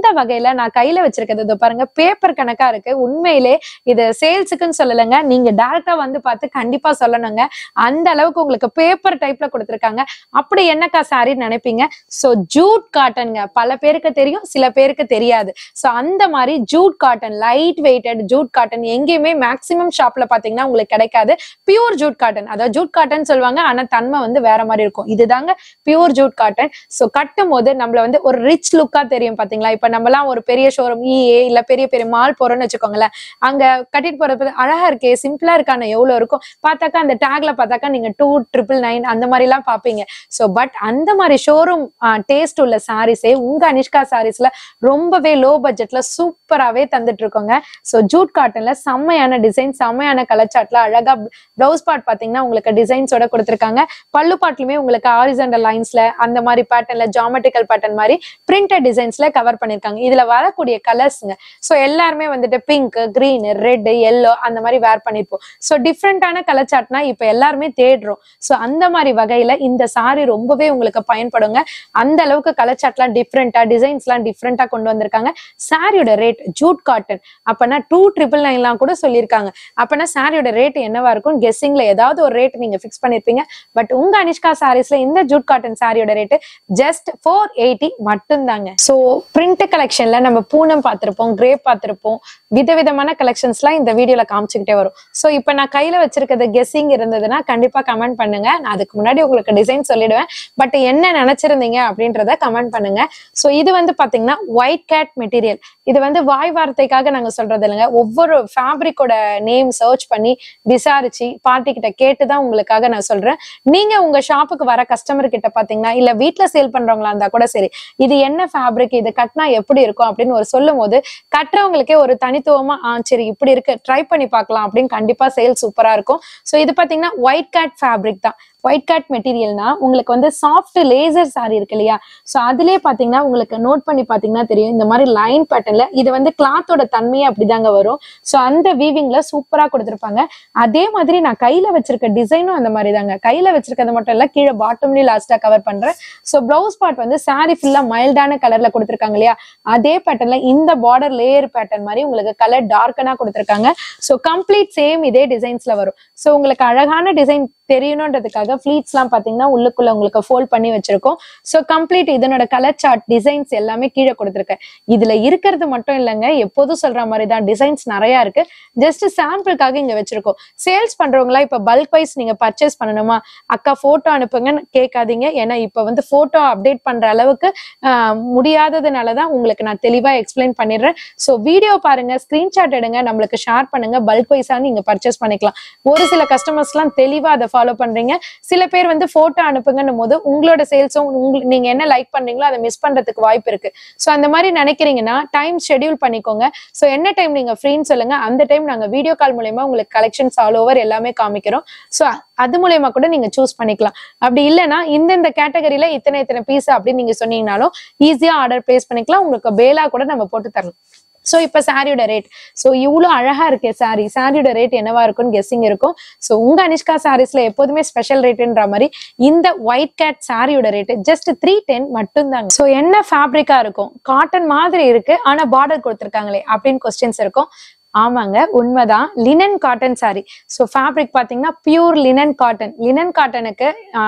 வகையில நான் கையில வச்சிருக்கிறது இதோ பாருங்க பேப்பர் கணக்கா இருக்கு உண்மையிலே இது சேல்ஸுக்குன்னு சொல்லலைங்க நீங்க டைரக்டா வந்து பார்த்து கண்டிப்பா சொல்லணுங்க அந்த அளவுக்கு உங்களுக்கு பேப்பர் டைப்ல கொடுத்துருக்காங்க அப்படி என்னக்கா சாரி நினைப்பீங்க சோ ஜூட் காட்டன்ங்க பல பேருக்கு தெரியும் சில பேருக்கு தெரியாது சோ அந்த மாதிரி jute cotton light weighted jute cotton எங்கேயுமே மேக்ஸிமம் ஷாப்ல பாத்தீங்கன்னா உங்களுக்கு கிடைக்காது பியூர் ஜூட் காட்டன் அதாவது ஜூட் காட்டன் சொல்லுவாங்க ஆனா தன்மை வந்து வேற மாதிரி இருக்கும் இதுதாங்க பியூர் ஜூட் காட்டன் சோ கட்டும் போது நம்மள வந்து ஒரு ரிச் லுக்கா தெரியும் பாத்தீங்களா இப்ப நம்மலாம் ஒரு பெரிய ஷோரூம் இஏ இல்ல பெரிய பெரிய மால் போறோம்னு வச்சுக்கோங்களேன் அங்க கட்டிட்டு போறது அழகா இருக்கே சிம்பிளா இருக்கான எவ்வளவு இருக்கும் பார்த்தாக்கா அந்த டேக்ல பார்த்தாக்கா நீங்க டூ ட்ரிபிள் நைன் அந்த மாதிரி எல்லாம் பாப்பீங்க சோ பட் அந்த மாதிரி ஷோரூம் டேஸ்ட் உள்ள சாரீஸே உங்க அனிஷ்கா சாரீஸ்ல ரொம்பவே லோ பட்ஜெட்ல சூப்பராவே தந்துட்டு இருக்கோங்க சோ ஜூட் காட்டன்ல செம்மையான டிசைன் செம்மையான கலர் சாட்ல அழகா பிளவுஸ் பார்ட் பாத்தீங்கன்னா உங்களுக்கு டிசைன்ஸோட கொடுத்துருக்காங்க பல்லு பாட்லயுமே உங்களுக்கு ஆரிசண்டல் லைன்ஸ்ல அந்த மாதிரி பேட்டர்ன்ல ஜாமெட்ரிக்கல் பேட்டர்ன் மாதிரி பிரிண்டட் டிசைன்ஸ்ல கவர் பண்ணிருக்காங்க இதுல வரக்கூடிய கலர்ஸ்ங்க சோ எல்லாருமே வந்துட்டு பிங்க் கிரீன் ரெட் எல்லோ அந்த மாதிரி வேர் பண்ணிருப்போம் சோ டிஃப்ரெண்டான கலர் சாட்னா இப்ப எல்லாருமே தேடுறோம் சோ அந்த மாதிரி வகையில இந்த சாரி ரொம்பவே உங்களுக்கு பயன்படுங்க அந்த அளவுக்கு கலர் சாட்லாம் டிஃப்ரெண்டா டிசைன்ஸ்லாம் டிஃப்ரெண்டா கொண்டு வந்திருக்காங்க சாரியோட ரேட் ஜூட் காட்டன் அப்பனா டூ ட்ரிபிள் நைன்லாம் கூட சொல்லியிருக்காங்க அப்பனா சாரியோட ரேட் என்னவா இருக்கும் கெஸ்ஸிங்ல ஏதாவது ஒரு ரேட் நீங்க ஃபிக்ஸ் பண்ணிருப்பீங்க பட் உங்க அனிஷ்கா சாரீஸ்ல இந்த ஜூட் காட்டன் சாரியோட ரேட் ஜஸ்ட் ஃபோர் எயிட்டி மட்டும்தாங்க ஸோ பிரிண்ட் கலெக்ஷன்ல நம்ம பூனம் பார்த்திருப்போம் கிரேப் பார்த்திருப்போம் விதவிதமான கலெக்ஷன்ஸ்லாம் இந்த வீடியோல காமிச்சுக்கிட்டே வரும் ஸோ இப்போ நான் கையில வச்சிருக்கிறது கெஸ்ஸிங் இருந்ததுன்னா கண்டிப்பா கமெண்ட் பண்ணுங்க நான் அதுக்கு முன்னாடி உங்களுக்கு டிசைன் சொல்லிடுவேன் பட் என்ன நினைச்சிருந்தீங்க அப்படின்றத கமெண்ட் பண்ணுங்க ஸோ இது வந்து பாத்தீங்கன்னா ஒயிட் கேட் மெட்டீரியல் இது வந்து வாய் வார்த்தைக்காக நாங்க சொல்றது இல்லைங்க ஒவ்வொரு ஃபேப்ரிக்கோட நேம் சர்ச் பண்ணி விசாரிச்சு பார்ட்டி கிட்ட கேட்டுதான் உங்களுக்காக நான் சொல்றேன் நீங்க உங்க ஷாப்புக்கு வர கஸ்டமர் கிட்ட பாத்தீங்கன்னா இல்ல வீட்ல சேல் பண்றவங்களா இருந்தா கூட சரி இது என்ன ஃபேப்ரிக் இது கட்டினா எப்படி இருக்கும் அப்படின்னு ஒரு சொல்லும் போது கட்டுறவங்களுக்கே ஒரு தனித்துவமா ஆ சரி இப்படி இருக்கு ட்ரை பண்ணி பார்க்கலாம் அப்படின்னு கண்டிப்பா சேல் சூப்பரா இருக்கும் ஸோ இது பாத்தீங்கன்னா ஒயிட் கேட் ஃபேப்ரிக் தான் ஒயிட் கேட் மெட்டீரியல்னா உங்களுக்கு வந்து சாஃப்ட் லேசர் சாரி இருக்கு இல்லையா ஸோ அதுலயே பாத்தீங்கன்னா உங்களுக்கு நோட் பண்ணி பாத்தீங்கன்னா தெரியும் இந்த மாதிரி லைன் பேட்டர்ன்ல இது வந்து கிளாத்தோட தன்மையே அப்படிதாங்க வரும் ஸோ அந்த வீவிங்ல சூப்பரா கொடுத்துருப்பாங்க அதே மாதிரி நான் கையில வச்சிருக்க டிசைனும் அந்த மாதிரி தாங்க கையில வச்சிருக்கிறது மட்டும் இல்ல கீழே பாட்டம்லயும் லாஸ்டா கவர் பண்றேன் ஸோ பிளவுஸ் பார்ட் வந்து சாரி ஃபுல்லா மைல்டான கலர்ல கொடுத்துருக்காங்க இல்லையா அதே பேட்டர்ன்ல இந்த பார்டர் லேயர் பேட்டர்ன் மாதிரி உங்களுக்கு கலர் டார்க்கனா கொடுத்துருக்காங்க ஸோ கம்ப்ளீட் சேம் இதே டிசைன்ஸ்ல வரும் ஸோ உங்களுக்கு அழகான டிசைன் தெரியணுன்றதுக்காக ஃபிளீட்ஸ் எல்லாம் பாத்தீங்கன்னா உள்ளுக்குள்ள உங்களுக்கு ஃபோல்ட் பண்ணி வச்சிருக்கோம் ஸோ கம்ப்ளீட் இதனோட கலர் சார்ட் டிசைன்ஸ் எல்லாமே கீழே கொடுத்துருக்கேன் இதுல இருக்கிறது மட்டும் இல்லைங்க எப்போதும் சொல்ற மாதிரி தான் டிசைன்ஸ் நிறைய இருக்கு ஜஸ்ட் சாம்பிளுக்காக இங்க வச்சிருக்கோம் சேல்ஸ் பண்றவங்களா இப்ப பல்க் வைஸ் நீங்க பர்ச்சேஸ் பண்ணணுமா அக்கா போட்டோ அனுப்புங்கன்னு கேட்காதீங்க ஏன்னா இப்ப வந்து போட்டோ அப்டேட் பண்ற அளவுக்கு ஆஹ், முடியாததுனாலதான் உங்களுக்கு நான் தெளிவா எக்ஸ்பிளைன் பண்ணிடுறேன் ஸோ வீடியோ பாருங்க ஸ்கிரீன்ஷாட் எடுங்க நம்மளுக்கு ஷேர் பண்ணுங்க பல்க் வைஸா நீங்க பர்ச்சேஸ் பண்ணிக்கலாம் ஒரு சில கஸ்டமர்ஸ்லாம் தெளிவா அதை ஃபாலோ பண்றீங்க சில பேர் வந்து போட்டோ அனுப்புங்கன்னும் போது உங்களோட சேல்ஸும் உங்களுக்கு நீங்க என்ன லைக் பண்றீங்களோ அதை மிஸ் பண்றதுக்கு வாய்ப்பு இருக்கு ஸோ அந்த மாதிரி நினைக்கிறீங்கன்னா டைம் ஷெட்யூல் பண்ணிக்கோங்க ஸோ என்ன டைம் நீங்க ஃப்ரீன்னு சொல்லுங்க அந்த டைம் நாங்க வீடியோ கால் மூலயமா உங்களுக்கு கலெக்ஷன்ஸ் ஆல் ஓவர் எல்லாமே காமிக்கிறோம் ஸோ அது மூலயமா கூட நீங்க சூஸ் பண்ணிக்கலாம் அப்படி இல்லைன்னா இந்தந்த கேட்டகரியில இத்தனை இத்தனை பீஸ் அப்படின்னு நீங்க சொன்னீங்கனாலும் ஈஸியா ஆர்டர் பிளேஸ் பண்ணிக்கலாம் உங்களுக்கு பேலா கூட நம்ம போட்டு தரலாம் ஸோ இப்போ சாரியோட ரேட் ஸோ இவ்வளோ அழகா இருக்கே சாரி சாரியோட ரேட் என்னவா இருக்கும்னு கெஸ்ஸிங் இருக்கும் ஸோ உங்க அனிஷ்கா சாரீஸ்ல எப்போதுமே ஸ்பெஷல் ரேட்டுன்ற மாதிரி இந்த ஒயிட் கேட் சாரியோட ரேட் ஜஸ்ட் த்ரீ டென் மட்டும்தாங்க ஸோ என்ன ஃபேப்ரிக்கா இருக்கும் காட்டன் மாதிரி இருக்கு ஆனா பார்டர் கொடுத்துருக்காங்களே அப்படின்னு கொஸ்டின்ஸ் இருக்கும் ஆமாங்க உண்மைதான் linen cotton sari so fabric பார்த்தீங்கன்னா பியூர் லினன் காட்டன் லினன் காட்டனுக்கு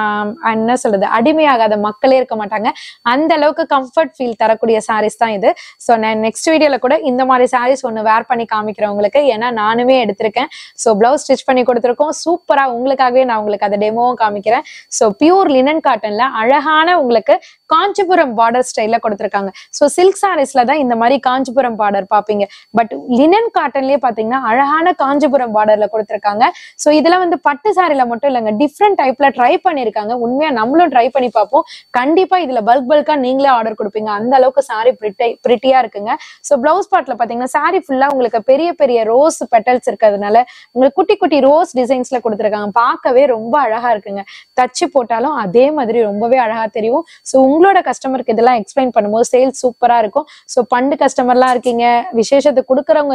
என்ன சொல்றது அடிமையாகாத மக்களே இருக்க மாட்டாங்க அந்த அளவுக்கு கம்ஃபர்ட் ஃபீல் தரக்கூடிய சாரீஸ் தான் இது ஸோ நான் நெக்ஸ்ட் வீடியோல கூட இந்த மாதிரி சாரீஸ் ஒன்று வேர் பண்ணி காமிக்கிறேன் உங்களுக்கு ஏன்னா நானுமே எடுத்திருக்கேன் ஸோ பிளவுஸ் ஸ்டிச் பண்ணி கொடுத்துருக்கோம் சூப்பரா உங்களுக்காகவே நான் உங்களுக்கு அதை டெமோவும் காமிக்கிறேன் ஸோ பியூர் லினன் காட்டன்ல அழகான உங்களுக்கு காஞ்சிபுரம் பார்டர் ஸ்டைல்ல கொடுத்துருக்காங்க ஸோ சில்க் சாரீஸ்ல தான் இந்த மாதிரி காஞ்சிபுரம் பார்டர் பார்ப்பீங்க பட் லினன் காட்டன்லயே பாத்தீங்கன்னா அழகான காஞ்சிபுரம் பார்டர்ல கொடுத்துருக்காங்க ஸோ இதெல்லாம் வந்து பட்டு சாரில மட்டும் இல்லைங்க டிஃப்ரெண்ட் டைப்ல ட்ரை பண்ணிருக்காங்க உண்மையா நம்மளும் ட்ரை பண்ணி பார்ப்போம் கண்டிப்பா இதுல பல்க் பல்கா நீங்களே ஆர்டர் கொடுப்பீங்க அந்த அளவுக்கு சாரி பிரிட்டை பிரிட்டியா இருக்குங்க ஸோ பிளவுஸ் பார்ட்ல பாத்தீங்கன்னா சாரி ஃபுல்லா உங்களுக்கு பெரிய பெரிய ரோஸ் பெட்டல்ஸ் இருக்கிறதுனால உங்களுக்கு குட்டி குட்டி ரோஸ் டிசைன்ஸ்ல கொடுத்துருக்காங்க பார்க்கவே ரொம்ப அழகா இருக்குங்க தச்சு போட்டாலும் அதே மாதிரி ரொம்பவே அழகா தெரியும் ஸோ உங்களோட கஸ்டமருக்கு இதெல்லாம் எக்ஸ்பிளைன் பண்ணும்போது சேல்ஸ் சூப்பரா இருக்கும் ஸோ பண்டு கஸ்டமர்லாம் இருக்கீங்க விசேஷத்துக்கு கொடுக்குறவங்க இருப்பீங்க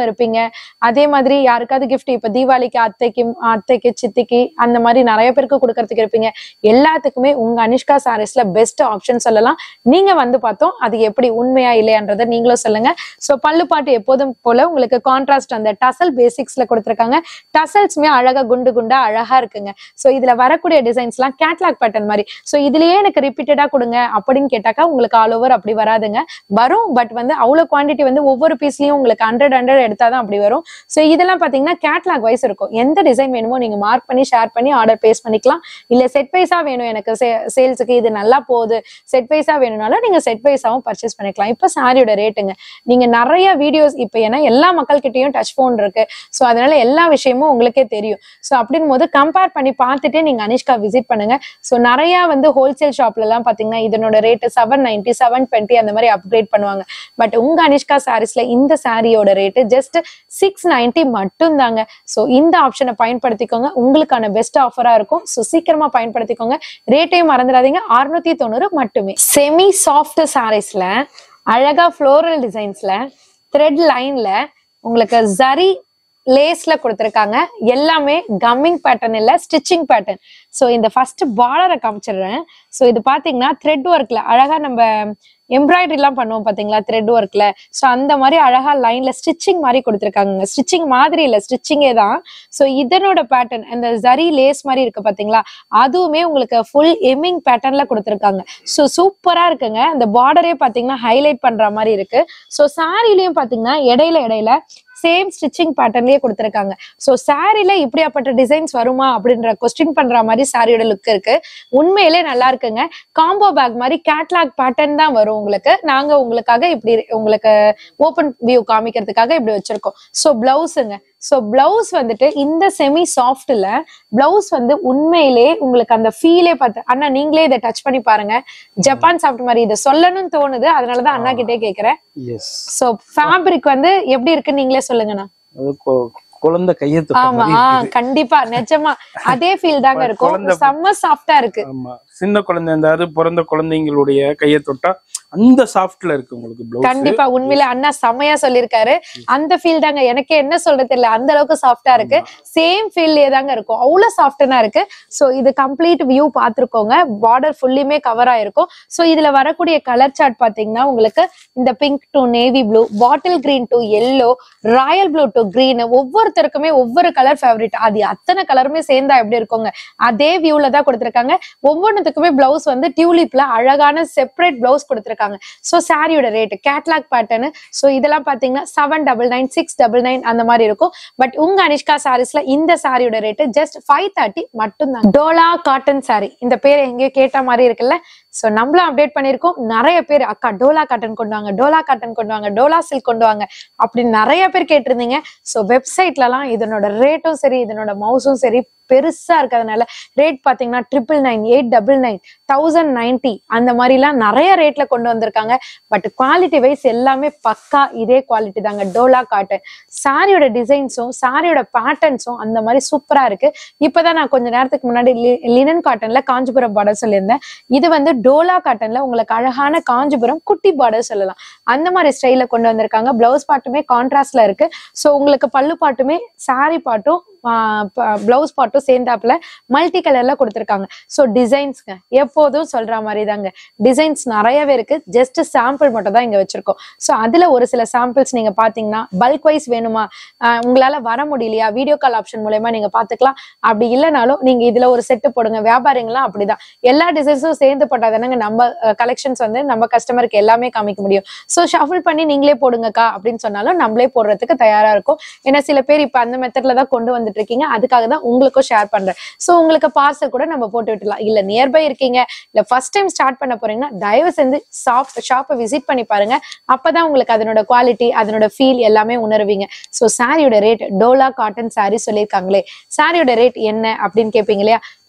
அதே மாதிரி யாருக்காவது கிஃப்ட் இப்ப தீபாவளிக்கு அத்தைக்கு அத்தைக்கு சித்திக்கு அந்த மாதிரி நிறைய பேருக்கு கொடுக்கறதுக்கு இருப்பீங்க எல்லாத்துக்குமே உங்க அனிஷ்கா சாரீஸ்ல பெஸ்ட் ஆப்ஷன் சொல்லலாம் நீங்க வந்து பார்த்தோம் அது எப்படி உண்மையா இல்லையான்றதை நீங்களும் சொல்லுங்க சோ பல்லு பாட்டு எப்போதும் போல உங்களுக்கு கான்ட்ராஸ்ட் அந்த டசல் பேசிக்ஸ்ல கொடுத்துருக்காங்க டசல்ஸ்மே அழகா குண்டு குண்டா அழகா இருக்குங்க சோ இதுல வரக்கூடிய டிசைன்ஸ் எல்லாம் கேட்லாக் பேட்டர்ன் மாதிரி சோ இதுலயே எனக்கு ரிப்பீட்டடா கொடுங்க அப்படின்னு கேட்டாக்கா உங்களுக்கு ஆல் ஓவர் அப்படி வராதுங்க வரும் பட் வந்து அவ்வளவு குவாண்டிட்டி வந்து ஒவ்வொரு பீஸ்லயும் உங்களுக்கு ஹண்ட்ரட் ஹண்ட்ரட் எடுத்தாதான் அப்படி வரும் சோ இதெல்லாம் பாத்தீங்கன்னா கேட்லாக் வைஸ் இருக்கும் எந்த டிசைன் வேணுமோ நீங்க மார்க் பண்ணி ஷேர் பண்ணி ஆர்டர் பேஸ் பண்ணிக்கலாம் இல்ல செட் வைஸா வேணும் எனக்கு சேல்ஸுக்கு இது நல்லா போகுது செட் வைஸா வேணும்னாலும் நீங்க செட் வைஸாவும் பர்ச்சேஸ் பண்ணிக்கலாம் இப்ப சாரியோட ரேட்டுங்க நீங்க நிறைய வீடியோஸ் இப்ப ஏன்னா எல்லா மக்கள்கிட்டயும் டச் ஃபோன் இருக்கு சோ அதனால எல்லா விஷயமும் உங்களுக்கே தெரியும் சோ அப்படின் போது கம்பேர் பண்ணி பார்த்துட்டு நீங்க அனிஷ்கா விசிட் பண்ணுங்க சோ நிறைய வந்து ஹோல்சேல் ஷாப்ல எல்லாம் பாத்தீங்கன்னா இதனோட rate seven ninety seven twenty அந்த மாதிரி அப்கிரேட் பண்ணுவாங்க பட் உங்க அனிஷ்கா சாரீஸ்ல இந்த சாரியோட ரேட்டு ஜஸ்ட் சிக்ஸ் நைன்டி மட்டும் தாங்க ஸோ இந்த ஆப்ஷனை பயன்படுத்திக்கோங்க உங்களுக்கான பெஸ்ட் ஆஃபரா இருக்கும் ஸோ சீக்கிரமா பயன்படுத்திக்கோங்க ரேட்டையும் மறந்துடாதீங்க அறுநூத்தி தொண்ணூறு மட்டுமே செமி சாஃப்ட் சாரீஸ்ல அழகா ஃப்ளோரல் டிசைன்ஸ்ல த்ரெட் லைன்ல உங்களுக்கு ஜரி லேஸ்ல கொடுத்துருக்காங்க எல்லாமே கம்மிங் பேட்டர்ன் இல்ல ஸ்டிச்சிங் பேட்டர்ன் ஸோ இந்த ஃபர்ஸ்ட் பார்டரை காமிச்சிடுறேன் ஸோ இது பாத்தீங்கன்னா த்ரெட் ஒர்க்ல அழகா நம்ம எம்ப்ராய்டரி எல்லாம் பண்ணுவோம் பாத்தீங்களா த்ரெட் ஒர்க்ல ஸோ அந்த மாதிரி அழகா லைன்ல ஸ்டிச்சிங் மாதிரி கொடுத்துருக்காங்க ஸ்டிச்சிங் மாதிரி இல்ல ஸ்டிச்சிங்கே தான் ஸோ இதனோட பேட்டர்ன் அந்த ஜரி லேஸ் மாதிரி இருக்கு பாத்தீங்களா அதுவுமே உங்களுக்கு ஃபுல் எம்மிங் பேட்டர்ன்ல கொடுத்துருக்காங்க ஸோ சூப்பரா இருக்குங்க அந்த பார்டரே பாத்தீங்கன்னா ஹைலைட் பண்ற மாதிரி இருக்கு ஸோ சாரிலையும் பாத்தீங்கன்னா இடையில இடையில சேம் ஸ்டிச்சிங் பேட்டர்ன்லயே கொடுத்துருக்காங்க ஸோ சாரில இப்படியாப்பட்ட டிசைன்ஸ் வருமா அப்படின்ற கொஸ்டின் பண்ற மாதிரி சாரியோட லுக் இருக்கு உண்மையிலே நல்லா இருக்குங்க காம்போ பேக் மாதிரி கேட்லாக் பேட்டர்ன் தான் வரும் உங்களுக்கு நாங்க உங்களுக்காக இப்படி உங்களுக்கு ஓப்பன் வியூ காமிக்கிறதுக்காக இப்படி வச்சிருக்கோம் ஸோ பிளவுஸுங்க ஸோ பிளவுஸ் வந்துட்டு இந்த செமி சாஃப்ட்ல பிளவுஸ் வந்து உண்மையிலே உங்களுக்கு அந்த ஃபீலே பார்த்து அண்ணா நீங்களே இதை டச் பண்ணி பாருங்க ஜப்பான் சாஃப்ட் மாதிரி இதை சொல்லணும்னு தோணுது அதனாலதான் அண்ணா கிட்டே கேக்குறேன் எஸ் சோ ஃபேப்ரிக் வந்து எப்படி இருக்குன்னு நீங்களே சொல்லுங்கண்ணா அது கொ- குழந்தை கையை தொட்ட ஆமா மாதிரி ஆ, இருக்குது. கண்டிப்பா நிஜமா அதே ஃபீல் தாங்க இருக்கும் குழந்தை- செம்ம சாஃப்டா இருக்கு ஆமா சின்ன குழந்தை அதாவது பிறந்த குழந்தைங்களுடைய கையை தொட்டா அந்த சாஃப்ட்ல இருக்கு உங்களுக்கு பிளவுஸ் கண்டிப்பா உண்மையில அண்ணா செம்மையா சொல்லியிருக்காரு அந்த ஃபீல் தாங்க எனக்கே என்ன சொல்றது தெரியல அந்த அளவுக்கு சாஃப்டா இருக்கு சேம் ஃபீல்லே தாங்க இருக்கும் அவ்வளவு சாஃப்டா இருக்கு சோ இது கம்ப்ளீட் வியூ பாத்துருக்கோங்க பார்டர் ஃபுல்லியுமே கவர் ஆயிருக்கும் சோ இதுல வரக்கூடிய கலர் சார்ட் பாத்தீங்கன்னா உங்களுக்கு இந்த pink to navy blue bottle green to yellow royal blue to green ஒவ்வொருத்தருக்குமே ஒவ்வொரு கலர் ஃபேவரட் அது அத்தனை கலருமே சேர்ந்தா எப்படி இருக்குங்க அதே வியூல தான் கொடுத்திருக்காங்க ஒவ்வொன்றுத்துக்குமே பிளவுஸ் வந்து டியூலிப்ல அழகான செப்பரேட் பிளவுஸ் கொடுத்திருக்காங்க சோ சாரியோட ரேட் கேட்லாக் பேட்டர்னு சோ இதெல்லாம் பாத்தீங்கன்னா seven double nine six double nine அந்த மாதிரி இருக்கும் பட் உங்க அனிஷ்கா சாரீஸ்ல இந்த சாரியோட ரேட் ஜஸ்ட் ஃபைவ் தேர்ட்டி மட்டும் தான் டோலா காட்டன் சாரி இந்த பேர் எங்கேயோ கேட்ட மாதிரி இருக்குல்ல சோ நம்மளும் அப்டேட் பண்ணிருக்கோம் நிறைய பேர் அக்கா டோலா காட்டன் கொண்டு வாங்க டோலா காட்டன் கொண்டு வாங்க டோலா சில்க் கொண்டு வாங்க அப்படின்னு நிறைய பேர் கேட்டிருந்தீங்க சோ வெப்சைட்லலாம் இதனோட ரேட்டும் சரி இதனோட மவுஸும் சரி பெருசா இருக்கிறதுனால ரேட் பாத்தீங்கன்னா triple nine eight double nine thousand ninety அந்த மாதிரிலாம் நிறைய ரேட்ல கொண்டு வந்திருக்காங்க பட் குவாலிட்டி வைஸ் எல்லாமே பக்கா இதே குவாலிட்டி தாங்க டோலா காட்டன் சாரியோட டிசைன்ஸும் சாரியோட பேட்டர்ன்ஸும் அந்த மாதிரி சூப்பரா இருக்கு இப்பதான் நான் கொஞ்ச நேரத்துக்கு முன்னாடி லினன் காட்டன்ல காஞ்சிபுரம் பார்டர் சொல்லியிருந்தேன் இது வந்து டோலா காட்டன்ல உங்களுக்கு அழகான காஞ்சிபுரம் குட்டி பார்டர் சொல்லலாம் அந்த மாதிரி ஸ்டைல கொண்டு வந்திருக்காங்க பிளவுஸ் பாட்டுமே கான்ட்ராஸ்ட்ல இருக்கு ஸோ உங்களுக்கு பல்லு பாட்டுமே saree பாட்டும் பிளவுஸ் பாட்டும் சேர்ந்தாப்புல மல்டி கலர்ல கொடுத்துருக்காங்க ஸோ டிசைன்ஸ்ங்க எப்போதும் சொல்ற மாதிரி தாங்க டிசைன்ஸ் நிறையவே இருக்கு ஜஸ்ட் சாம்பிள் மட்டும் தான் இங்க வச்சிருக்கோம் ஸோ அதுல ஒரு சில சாம்பிள்ஸ் நீங்க பாத்தீங்கன்னா பல்க் வைஸ் வேணுமா ஆஹ் உங்களால வர முடியலையா வீடியோ கால் ஆப்ஷன் மூலயமா நீங்க பாத்துக்கலாம் அப்படி இல்லைனாலும் நீங்க இதுல ஒரு செட்டு போடுங்க வியாபாரிங்களாம் அப்படிதான் எல்லா டிசைன்ஸும் சேர்ந்து போட்டாதானங்க நம்ம கலெக்ஷன்ஸ் வந்து நம்ம கஸ்டமருக்கு எல்லாமே காமிக்க முடியும் ஸோ ஷஃபிள் பண்ணி நீங்களே போடுங்கக்கா அப்படின்னு சொன்னாலும் நம்மளே போடுறதுக்கு தயாரா இருக்கும் ஏன்னா சில பேர் இப்ப அந்த மெத்தட்ல தான் கொண்டு வந்துட்டு இருக்கீங்க அதுக்காக தான் உங்களுக்கும் ஷேர் பண்றேன் ஸோ உங்களுக்கு பார்சல் கூட நம்ம போட்டு விட்டுலாம் இல்ல நியர்பை இருக்கீங்க இல்ல ஃபர்ஸ்ட் டைம் ஸ்டார்ட் பண்ண போறீங்கன்னா தயவு செஞ்சு ஷாப் ஷாப்பை விசிட் பண்ணி பாருங்க அப்பதான் உங்களுக்கு அதனோட குவாலிட்டி அதனோட ஃபீல் எல்லாமே உணர்வீங்க ஸோ சாரியோட ரேட் டோலா காட்டன் சாரி சொல்லியிருக்காங்களே சாரியோட ரேட் என்ன அப்படின்னு கேட்பீங்க இல்லையா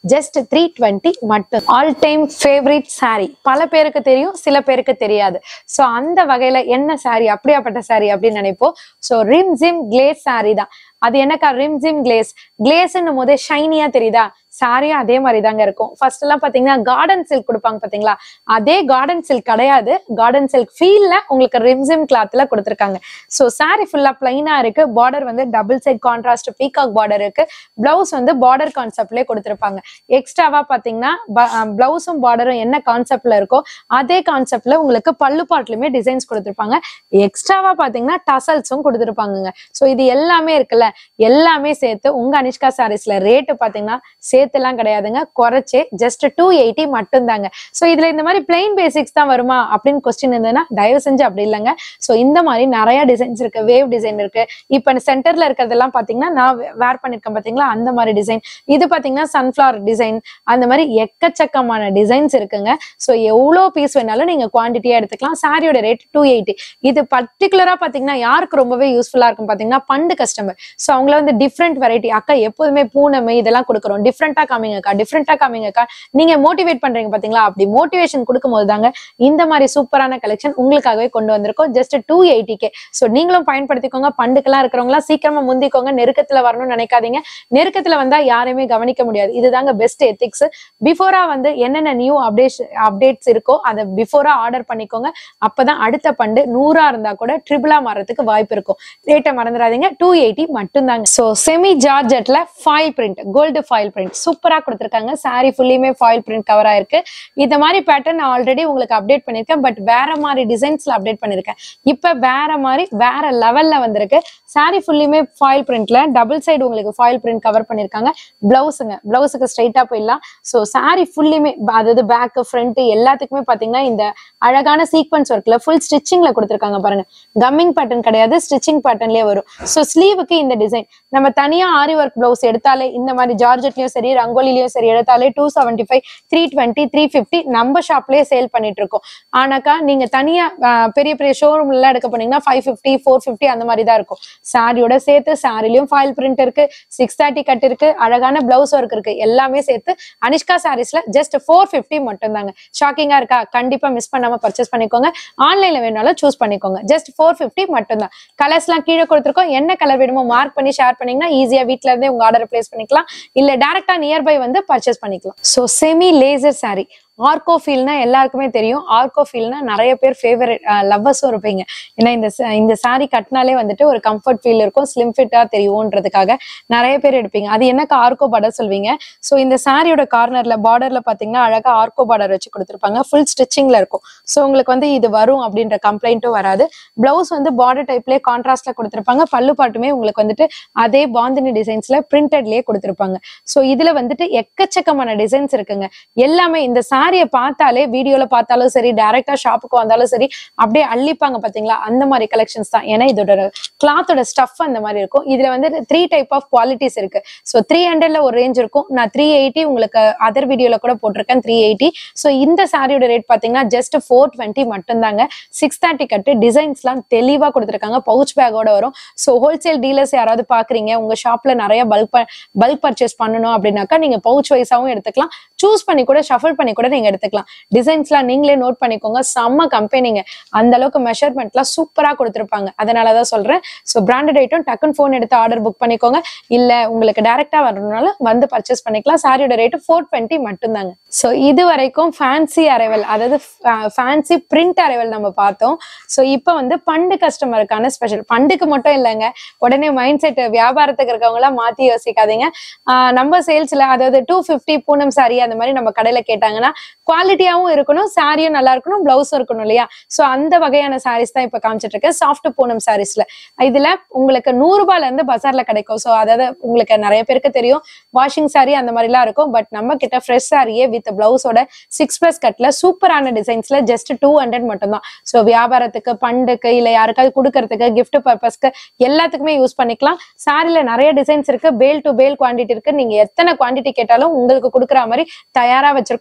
ஜஸ்ட் த்ரீ டுவெண்ட்டி மட்டும் ஆல் டைம் ஃபேவரட் saree பல பேருக்கு தெரியும் சில பேருக்கு தெரியாது ஸோ அந்த வகையில என்ன saree அப்படியாப்பட்ட saree அப்படின்னு நினைப்போம் so Rimjhim glaze saree தான் அது என்னக்கா ரிம் ஜிம் கிளேஸ் கிளேஸ்ன்னும் போதே ஷைனியா தெரியுதா சாரியும் அதே மாதிரி தாங்க இருக்கும் ஃபர்ஸ்ட் எல்லாம் பாத்தீங்கன்னா கார்டன் சில்க் கொடுப்பாங்க பாத்தீங்களா அதே கார்டன் சில்க் கிடையாது கார்டன் சில்க் ஃபீல்ல உங்களுக்கு ரிம்சிம் கிளாத்ல கொடுத்துருக்காங்க ஸோ saree ஃபுல்லா பிளைனா இருக்கு பார்டர் வந்து double side contrast peacock border இருக்கு பிளவுஸ் வந்து பார்டர் கான்செப்ட்லயே கொடுத்துருப்பாங்க எக்ஸ்ட்ராவா பாத்தீங்கன்னா பிளவுஸும் பார்டரும் என்ன கான்செப்ட்ல இருக்கோ அதே கான்செப்ட்ல உங்களுக்கு பல்லு பாட்லயுமே டிசைன்ஸ் கொடுத்துருப்பாங்க எக்ஸ்ட்ராவா பாத்தீங்கன்னா டசல்ஸும் கொடுத்துருப்பாங்கங்க ஸோ இது எல்லாமே இருக்குல்ல எல்லாமே சேர்த்து உங்க அனிஷ்கா சாரீஸ்ல ரேட்டு பாத்தீங்கன்னா சேர்த்துலாம் கிடையாதுங்க குறைச்சே ஜஸ்ட் டூ எயிட்டி மட்டும்தாங்க ஸோ இதுல இந்த மாதிரி பிளைன் பேசிக்ஸ் தான் வருமா அப்படின்னு கொஸ்டின் இருந்ததுன்னா தயவு செஞ்சு அப்படி இல்லைங்க ஸோ இந்த மாதிரி நிறைய டிசைன்ஸ் இருக்கு வேவ் டிசைன் இருக்கு இப்போ சென்டர்ல இருக்கிறதெல்லாம் பாத்தீங்கன்னா நான் வேர் பண்ணிருக்கேன் பாத்தீங்களா அந்த மாதிரி டிசைன் இது பாத்தீங்கன்னா சன்ஃபிளவர் டிசைன் அந்த மாதிரி எக்கச்சக்கமான டிசைன்ஸ் இருக்குங்க ஸோ எவ்வளோ பீஸ் வேணாலும் நீங்க குவான்டிட்டியா எடுத்துக்கலாம் சாரியோட ரேட் டூ எயிட்டி இது பர்டிகுலரா பாத்தீங்கன்னா யாருக்கு ரொம்பவே யூஸ்ஃபுல்லா இருக்கும் பாத்தீங்கன்னா பண்டு கஸ்டமர் ஸோ அவங்கள வந்து டிஃப்ரெண்ட் வெரைட்டி அக்கா எப்போதுமே பூனமை இதெல்லாம் கொடுக்குறோம் டிஃப்ரெண்டா காமிங்கக்கா டிஃப்ரெண்டா காமிங்கக்கா நீங்க மோட்டிவேட் பண்றீங்க பாத்தீங்களா அப்படி மோட்டிவேஷன் கொடுக்கும்போது தாங்க இந்த மாதிரி சூப்பரான கலெக்ஷன் உங்களுக்காகவே கொண்டு வந்திருக்கோம் ஜஸ்ட் டூ எயிட்டிக்கே ஸோ நீங்களும் பயன்படுத்திக்கோங்க பண்டுக்கெல்லாம் இருக்கிறவங்களாம் சீக்கிரமா முந்திக்கோங்க நெருக்கத்துல வரணும்னு நினைக்காதீங்க நெருக்கத்துல வந்தா யாரையுமே கவனிக்க முடியாது இதுதாங்க பெஸ்ட் எத்திக்ஸ் பிஃபோரா வந்து என்னென்ன நியூ அப்டேட்ஸ் அப்டேட்ஸ் இருக்கோ அதை பிஃபோரா ஆர்டர் பண்ணிக்கோங்க அப்பதான் அடுத்த பண்டு நூறா இருந்தா கூட ட்ரிபிளா மாறதுக்கு வாய்ப்பு இருக்கும் ரேட்டை மறந்துடாதீங்க டூ எயிட்டி மட்டும்தாங்க ஸோ செமி ஜார்ஜெட்ல foil print gold foil print சூப்பரா கொடுத்துருக்காங்க saree ஃபுல்லியுமே ஃபாயில் பிரிண்ட் கவர் ஆயிருக்கு இந்த மாதிரி பேட்டர்ன் நான் ஆல்ரெடி உங்களுக்கு அப்டேட் பண்ணிருக்கேன் பட் வேற மாதிரி டிசைன்ஸ்ல அப்டேட் பண்ணிருக்கேன் இப்ப வேற மாதிரி வேற லெவல்ல வந்திருக்கு saree ஃபுல்லியுமே ஃபாயில் பிரிண்ட்ல டபுள் சைடு உங்களுக்கு ஃபாயில் பிரிண்ட் கவர் பண்ணிருக்காங்க பிளவுஸுங்க பிளவுஸுக்கு ஸ்ட்ரைட்டா போயிடலாம் ஸோ saree ஃபுல்லியுமே அதாவது பேக் ஃப்ரண்ட் எல்லாத்துக்குமே பாத்தீங்கன்னா இந்த அழகான சீக்வன்ஸ் ஒர்க்ல ஃபுல் ஸ்டிச்சிங்ல கொடுத்துருக்காங்க பாருங்க கம்மிங் பேட்டர்ன் கிடையாது ஸ்டிச்சிங் பேட்டர்ன்லயே வரும் ஸோ ஸ்லீவுக்கு இந்த டிசைன் நம்ம தனியா ஆரி ஒர்க் பிளவுஸ் எடுத்தாலே இந்த மாதிரி ஜார்ஜெட்லயும் சரி ரங்கோலிலயும் சரி எடுத்தாலே two seventy five three twenty three fifty நம்ம ஷாப்லயே சேல் பண்ணிட்டு இருக்கோம் ஆனாக்கா நீங்க தனியா ஆஹ், பெரிய பெரிய ஷோரூம்ல எல்லாம் எடுக்க போனீங்கன்னா ஃபைவ் ஃபிஃப்டி ஃபோர் ஃபிஃப்டி அந்த மாதிரி தான் இருக்கும் சாரியோட சேர்த்து சாரிலையும் ஃபாயில் பிரிண்ட் இருக்கு சிக்ஸ் தேர்ட்டி கட் இருக்கு அழகான பிளவுஸ் ஒர்க் இருக்கு எல்லாமே சேர்த்து அனிஷ்கா சாரீஸ்ல ஜஸ்ட் ஃபோர் ஃபிஃப்டி மட்டும் தாங்க ஷாக்கிங்கா இருக்கா கண்டிப்பா மிஸ் பண்ணாம பர்ச்சேஸ் பண்ணிக்கோங்க ஆன்லைன்ல வேணாலும் சூஸ் பண்ணிக்கோங்க ஜஸ்ட் ஃபோர் ஃபிஃப்டி மட்டும் தான் கலர்ஸ்லாம் கீழே கொடுத்துருக்கோம் என்ன கலர் வேணுமோ மார்க் பண்ணி ஷேர் பண்ணீங்கன்னா ஈஸியா வீட்ல இருந்தே உங்க ஆர்டர் பிளேஸ் பண்ணிக்கலாம் இல்ல டேரக்டா நியர்பை வந்து பர்ச்சேஸ் பண்ணிக்கலாம் ஸோ செமி லேசர் saree ஆர்கோ ஃபீல்னா எல்லாருக்குமே தெரியும் ஆர்கோ ஃபீல்னா நிறைய பேர் ஃபேவரட் லவ்வர்ஸும் இருப்பீங்க ஏன்னா இந்த sa- இந்த saree கட்டினாலே வந்துட்டு ஒரு கம்ஃபர்ட் ஃபீல் இருக்கும் ஸ்லிம் ஃபிட்டா தெரியும்ன்றதுக்காக நிறைய பேர் எடுப்பீங்க அது என்னக்கு ஆர்கோ பார்டர் சொல்வீங்க ஸோ இந்த சாரியோட கார்னர்ல பார்டர்ல பாத்தீங்கன்னா அழகா ஆர்கோ பார்டர் வச்சு கொடுத்துருப்பாங்க ஃபுல் ஸ்டிச்சிங்ல இருக்கும் ஸோ உங்களுக்கு வந்து இது வரும் அப்படின்ற கம்ப்ளைண்ட்டும் வராது பிளவுஸ் வந்து பார்டர் டைப்லேயே கான்ட்ராஸ்ட்ல கொடுத்துருப்பாங்க பல்லு பாட்டுமே உங்களுக்கு வந்துட்டு அதே பாந்தினி டிசைன்ஸ்ல பிரிண்டட்லயே கொடுத்துருப்பாங்க ஸோ இதுல வந்துட்டு எக்கச்சக்கமான டிசைன்ஸ் இருக்குங்க எல்லாமே இந்த சாரியை பார்த்தாலே வீடியோல பார்த்தாலும் சரி டைரக்டா ஷாப்புக்கு வந்தாலும் சரி அப்படியே அள்ளிப்பாங்க பாத்தீங்களா அந்த மாதிரி கலெக்ஷன்ஸ் தான் ஏன்னா இதோட கிளாத்தோட ஸ்டஃப் அந்த மாதிரி இருக்கும் இதுல வந்து த்ரீ டைப் ஆஃப் குவாலிட்டிஸ் இருக்கு ஸோ த்ரீ ஹண்ட்ரட்ல ஒரு ரேஞ்ச் இருக்கும் நான் த்ரீ எயிட்டி உங்களுக்கு அதர் வீடியோல கூட போட்டிருக்கேன் த்ரீ எயிட்டி ஸோ இந்த சாரியோட ரேட் பாத்தீங்கன்னா ஜஸ்ட் ஃபோர் டுவெண்ட்டி மட்டும்தாங்க சிக்ஸ் தேர்ட்டி கட்டு டிசைன்ஸ்லாம் தெளிவா கொடுத்துருக்காங்க பவுச் பேக்கோட வரும் ஸோ ஹோல்சேல் டீலர்ஸ் யாராவது பாக்குறீங்க உங்க ஷாப்ல நிறைய பல்க் பல்க் பர்ச்சேஸ் பண்ணணும் அப்படின்னாக்கா நீங்க பவுச் வைஸாவும் எடுத்துக்கலாம் சூஸ் பண்ணி கூட ஷஃபிள் பண்ணி கூட நீங்க எடுத்துக்கலாம் டிசைன்ஸ்லாம் நீங்களே நோட் பண்ணிக்கோங்க செம்ம கம்பெனிங்க அந்த அளவுக்கு மெஷர்மெண்ட்லாம் சூப்பரா கொடுத்துருப்பாங்க அதனாலதான் சொல்றேன் ஸோ பிராண்டட் ஐட்டம் டக்குன்னு ஃபோன் எடுத்து ஆர்டர் புக் பண்ணிக்கோங்க இல்ல உங்களுக்கு டைரக்டா வரணும்னால வந்து பர்ச்சேஸ் பண்ணிக்கலாம் சாரியோட ரேட்டு ஃபோர் டுவெண்ட்டி மட்டும்தாங்க ஸோ இது வரைக்கும் ஃபேன்சி அரைவல் அதாவது ஃபேன்சி பிரிண்ட் அரைவல் நம்ம பார்த்தோம் ஸோ இப்போ வந்து பண்டு கஸ்டமருக்கான ஸ்பெஷல் பண்டுக்கு மட்டும் இல்லைங்க உடனே மைண்ட் செட் வியாபாரத்துக்கு இருக்கவங்க எல்லாம் மாத்தி யோசிக்காதீங்க ஆஹ் நம்ம சேல்ஸ்ல அதாவது டூ ஃபிஃப்டி பூனம் சாரி அந்த மாதிரி நம்ம கடையில கேட்டாங்கன்னா குவாலிட்டியாவும் இருக்கணும் சாரியும் நல்லா இருக்கணும் பிளவுஸும் இருக்கணும் இல்லையா ஸோ அந்த வகையான சாரீஸ் தான் இப்போ காமிச்சிட்டு இருக்கேன் சாஃப்ட் பூனம் சாரீஸ்ல இதுல உங்களுக்கு நூறு ரூபாயில இருந்து பஜார்ல கிடைக்கும் ஸோ அதாவது உங்களுக்கு நிறைய பேருக்கு தெரியும் வாஷிங் சாரி அந்த மாதிரிலாம் இருக்கும் பட் நம்ம கிட்ட ஃப்ரெஷ் சாரியே வித் பிளவுஸோட சிக்ஸ் பிளஸ் கட்ல சூப்பரான டிசைன்ஸ்ல ஜஸ்ட் டூ ஹண்ட்ரட் மட்டும் தான் ஸோ வியாபாரத்துக்கு பண்டுக்கு இல்ல யாருக்காவது கொடுக்கறதுக்கு gift பர்பஸ்க்கு எல்லாத்துக்குமே யூஸ் பண்ணிக்கலாம் சாரில நிறைய டிசைன்ஸ் இருக்கு பேல் டு பேல் குவாண்டிட்டி இருக்கு நீங்க எத்தனை குவாண்டிட்டி கேட்டாலும் உங்களுக்கு கொடுக்குற மாதிரி தயாரா வச்சிருக்கோம் சாரியோட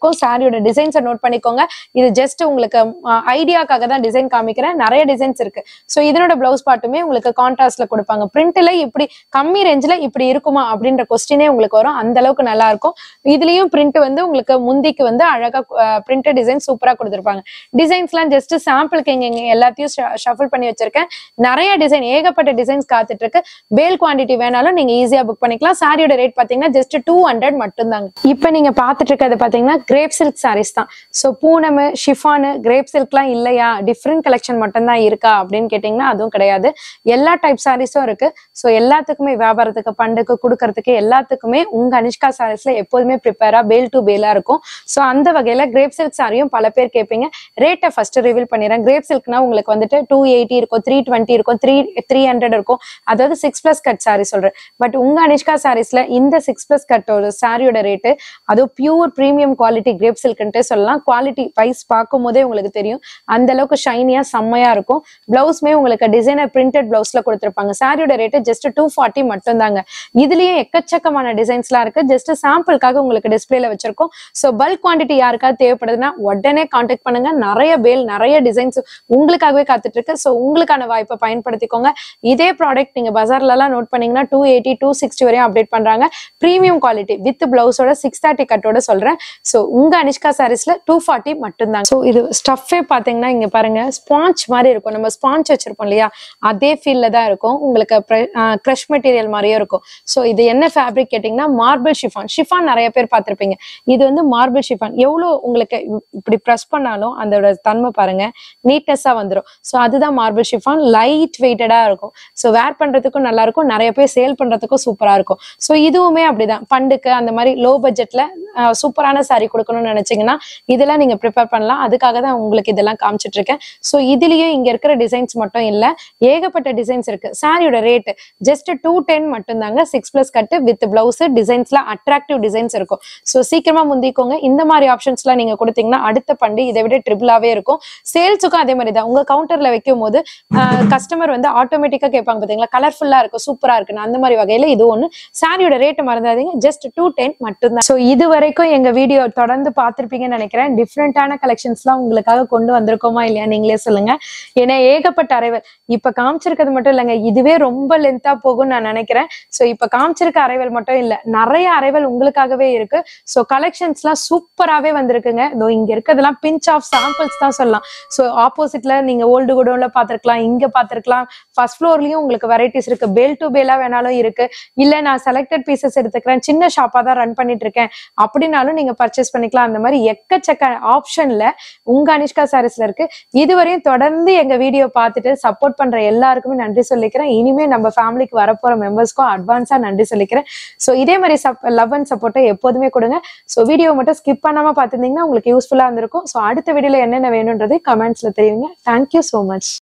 சாரியோட டிசைன்ஸை நோட் பண்ணிக்கோங்க இது ஜஸ்ட் உங்களுக்கு ஐடியாக்காக தான் டிசைன் காமிக்கிறேன் நிறைய டிசைன்ஸ் இருக்கு ஸோ இதனோட பிளவுஸ் பார்ட்டுமே உங்களுக்கு கான்ட்ராஸ்ட்ல கொடுப்பாங்க பிரிண்ட்ல இப்படி கம்மி ரேஞ்சில் இப்படி இருக்குமா அப்படின்ற கொஸ்டினே உங்களுக்கு வரும் அந்த அளவுக்கு நல்லா இருக்கும் இதுலயும் பிரிண்ட் வந்து உங்களுக்கு முந்திக்கு வந்து அழகா பிரிண்ட் டிசைன் சூப்பரா கொடுத்துருப்பாங்க டிசைன்ஸ்லாம் ஜஸ்ட் சாம்பிளுக்கு இங்க இங்க எல்லாத்தையும் ஷஃபிள் பண்ணி வச்சிருக்கேன் நிறைய டிசைன் ஏகப்பட்ட டிசைன்ஸ் காத்துட்டு இருக்கு பேல் குவாண்டிட்டி வேணாலும் நீங்க ஈஸியா புக் பண்ணிக்கலாம் சாரியோட ரேட் பாத்தீங்கன்னா ஜஸ்ட் டூ ஹண்ட்ரட் மட்டும்தாங்க இப்போ நீங்க பாத்துட்டு இருக்கிறது பாத்தீங்கன்னா கிரேப் சில்க் சாரீஸ் தான் ஸோ பூனம் ஷிஃபானு கிரேப் சில்க்லாம் இல்லையா டிஃப்ரெண்ட் கலெக்ஷன் மட்டும்தான் இருக்கா அப்படின்னு கேட்டிங்கன்னா அதுவும் கிடையாது எல்லா டைப் சாரீஸும் இருக்கு ஸோ எல்லாத்துக்குமே வியாபாரத்துக்கு பண்டுக்கு கொடுக்கறதுக்கு எல்லாத்துக்குமே உங்க அனிஷ்கா சாரீஸ்ல எப்போதுமே ப்ரிப்பேரா பேல் டு பேலா இருக்கும் ஸோ அந்த வகையில கிரேப் சில்க் சாரியும் பல பேர் கேட்பீங்க ரேட்டை ஃபர்ஸ்ட் ரிவீல் பண்ணிடுறேன் கிரேப் சில்க்னா உங்களுக்கு வந்துட்டு டூ எயிட்டி இருக்கும் த்ரீ டுவெண்ட்டி இருக்கும் த்ரீ த்ரீ ஹண்ட்ரட் இருக்கும் அதாவது சிக்ஸ் பிளஸ் கட் சாரி சொல்றேன் பட் உங்க அனிஷ்கா சாரீஸ்ல இந்த சிக்ஸ் பிளஸ் கட்டோட சாரியோட ரேட்டு அதுவும் பியூர் ப்ரீமியம் குவாலிட்டி கிரேப் சில்க்ன்ட்டு சொல்லலாம் குவாலிட்டி வைஸ் பார்க்கும் போதே உங்களுக்கு தெரியும் அந்த அளவுக்கு ஷைனியா செம்மையா இருக்கும் பிளவுஸ்மே உங்களுக்கு டிசைனர் பிரிண்டட் பிளவுஸ்ல கொடுத்துருப்பாங்க சாரியோட ரேட்டு ஜஸ்ட் டூ ஃபார்ட்டி மட்டும் தாங்க இதுலயே எக்கச்சக்கமான டிசைன்ஸ்லாம் இருக்கு ஜஸ்ட் சாம்பிளுக்காக உங்களுக்கு டிஸ்பிளேல வச்சிருக்கோம் ஸோ பல்க் குவான்டிட்டி யாருக்காவது தேவைப்படுதுன்னா உடனே கான்டாக்ட் பண்ணுங்க நிறைய பேல் நிறைய டிசைன்ஸ் உங்களுக்காகவே காத்துட்டு இருக்கு ஸோ உங்களுக்கான வாய்ப்பை பயன்படுத்திக்கோங்க இதே ப்ராடக்ட் நீங்க பஜார்ல எல்லாம் நோட் பண்ணீங்கன்னா டூ எயிட்டி டூ சிக்ஸ்டி வரையும் அப்டேட் பண்றாங்க ப்ரீமியம் குவாலிட்டி வித் பிளவுஸோட சிக்ஸ் தேர்ட்டி கட்டோட சொல்றேன் ஸோ உங்க அனிஷ்கா சாரீஸ்ல டூ ஃபார்ட்டி மட்டும்தான் ஸோ இது ஸ்டஃபே பாத்தீங்கன்னா இங்க பாருங்க ஸ்பாஞ்ச் மாதிரி இருக்கும் நம்ம ஸ்பாஞ்ச் வச்சிருப்போம் இல்லையா அதே ஃபீல்ல தான் இருக்கும் உங்களுக்கு க்ரஷ் மெட்டீரியல் மாதிரியே இருக்கும் ஸோ இது என்ன ஃபேப்ரிக் கேட்டிங்கன்னா மார்பிள் ஷிஃபான் ஷிஃபான் நிறைய பேர் பார்த்திருப்பீங்க இது வந்து மார்பிள் ஷிஃபான் எவ்வளோ உங்களுக்கு இ- இப்படி ப்ரெஸ் பண்ணாலும் அதோட தன்மை பாருங்க நீட்னஸா வந்துடும் ஸோ அதுதான் மார்பிள் ஷிஃபான் லைட் வெயிட்டடா இருக்கும் ஸோ வேர் பண்றதுக்கும் நல்லா இருக்கும் நிறைய பேர் சேல் பண்றதுக்கும் சூப்பரா இருக்கும் ஸோ இதுவுமே அப்படிதான் பண்டுக்கு அந்த மாதிரி லோ பட்ஜெட்ல சூப்பரான saree கொடுக்கணும்னு நினைச்சீங்கன்னா இதெல்லாம் நீங்க ப்ரிப்பேர் பண்ணலாம் அதுக்காக தான் உங்களுக்கு இதெல்லாம் காமிச்சிட்டு இருக்கேன் ஸோ இதுலயும் இங்க இருக்கிற டிசைன்ஸ் மட்டும் இல்ல ஏகப்பட்ட டிசைன்ஸ் இருக்கு சாரியோட ரேட் ஜஸ்ட் டூ டென் மட்டும்தாங்க six plus cut with blouse டிசைன்ஸ்ல அட்ராக்டிவ் டிசைன்ஸ் இருக்கும் ஸோ சீக்கிரமா முந்திக்கோங்க இந்த மாதிரி ஆப்ஷன்ஸ்லாம் நீங்க கொடுத்தீங்கன்னா அடுத்த பண்டு இதை விட ட்ரிபிளாவே இருக்கும் சேல்ஸுக்கும் அதே மாதிரி தான் உங்க கவுண்டர்ல வைக்கும் போது கஸ்டமர் வந்து ஆட்டோமேட்டிக்கா கேட்பாங்க பாத்தீங்களா கலர்ஃபுல்லா இருக்கும் சூப்பரா இருக்குன்னு அந்த மாதிரி வகையில இது ஒண்ணு சாரியோட ரேட் மறந்துடாதீங்க ஜஸ்ட் டூ டென் மட்டும்தான் ஸோ இது வரைக்கும் எங்க வீடியோ தொடர்ந்து பார்த்திருப்பீங்கன்னு நினைக்கிறேன் டிஃப்ரெண்டான கலெக்ஷன்ஸ்லாம் உங்களுக்காக கொண்டு வந்திருக்கோமா இல்லையா நீங்களே சொல்லுங்க ஏன்னா ஏகப்பட்ட அரைவல் இப்ப காமிச்சிருக்கிறது மட்டும் இல்லைங்க இதுவே ரொம்ப லென்த்தா போகும்னு நான் நினைக்கிறேன் ஸோ இப்ப காமிச்சிருக்க அரைவல் மட்டும் இல்ல நிறைய அரைவல் உங்களுக்காகவே இருக்கு ஸோ கலெக்ஷன்ஸ்லாம் சூப்பராகவே வந்திருக்குங்க இதோ இங்க இருக்கிறதெல்லாம் பிஞ்ச் ஆஃப் சாம்பிள்ஸ் தான் சொல்லலாம் ஸோ ஆப்போசிட்ல நீங்க ஓல்டு குடோன்ல பார்த்திருக்கலாம் இங்க பார்த்திருக்கலாம் ஃபர்ஸ்ட் ஃப்ளோர்லயும் உங்களுக்கு வெரைட்டிஸ் இருக்கு பேல் டு பேலா வேணாலும் இருக்கு இல்ல நான் செலக்டட் பீசஸ் எடுத்துக்கிறேன் சின்ன ஷாப்பா தான் ரன் பண்ணிட்டு இருக்கேன் அப்படின்னாலும் நீங்க பர்ச்சேஸ் பண்ணிக்கலாம் அந்த மாதிரி எக்கச்சக்க ஆப்ஷன்ல உங்க அனிஷ்கா சாரீஸ்ல இருக்கு இதுவரையும் தொடர்ந்து எங்க வீடியோ பார்த்துட்டு சப்போர்ட் பண்ற எல்லாருக்குமே நன்றி சொல்லிக்கிறேன் இனிமே நம்ம ஃபேமிலிக்கு வரப்போற மெம்பர்ஸ்க்கும் அட்வான்ஸா நன்றி சொல்லிக்கிறேன் ஸோ இதே மாதிரி லவ் அண்ட் சப்போர்ட்டை எப்போதுமே கொடுங்க ஸோ வீடியோ மட்டும் ஸ்கிப் பண்ணாம பார்த்துருந்தீங்கன்னா உங்களுக்கு யூஸ்ஃபுல்லா இருந்திருக்கும் ஸோ அடுத்த வீடியோல என்னென்ன வேணும்ன்றது கமெண்ட்ஸ்ல தெரியுங்க தேங்க்யூ ஸோ மச்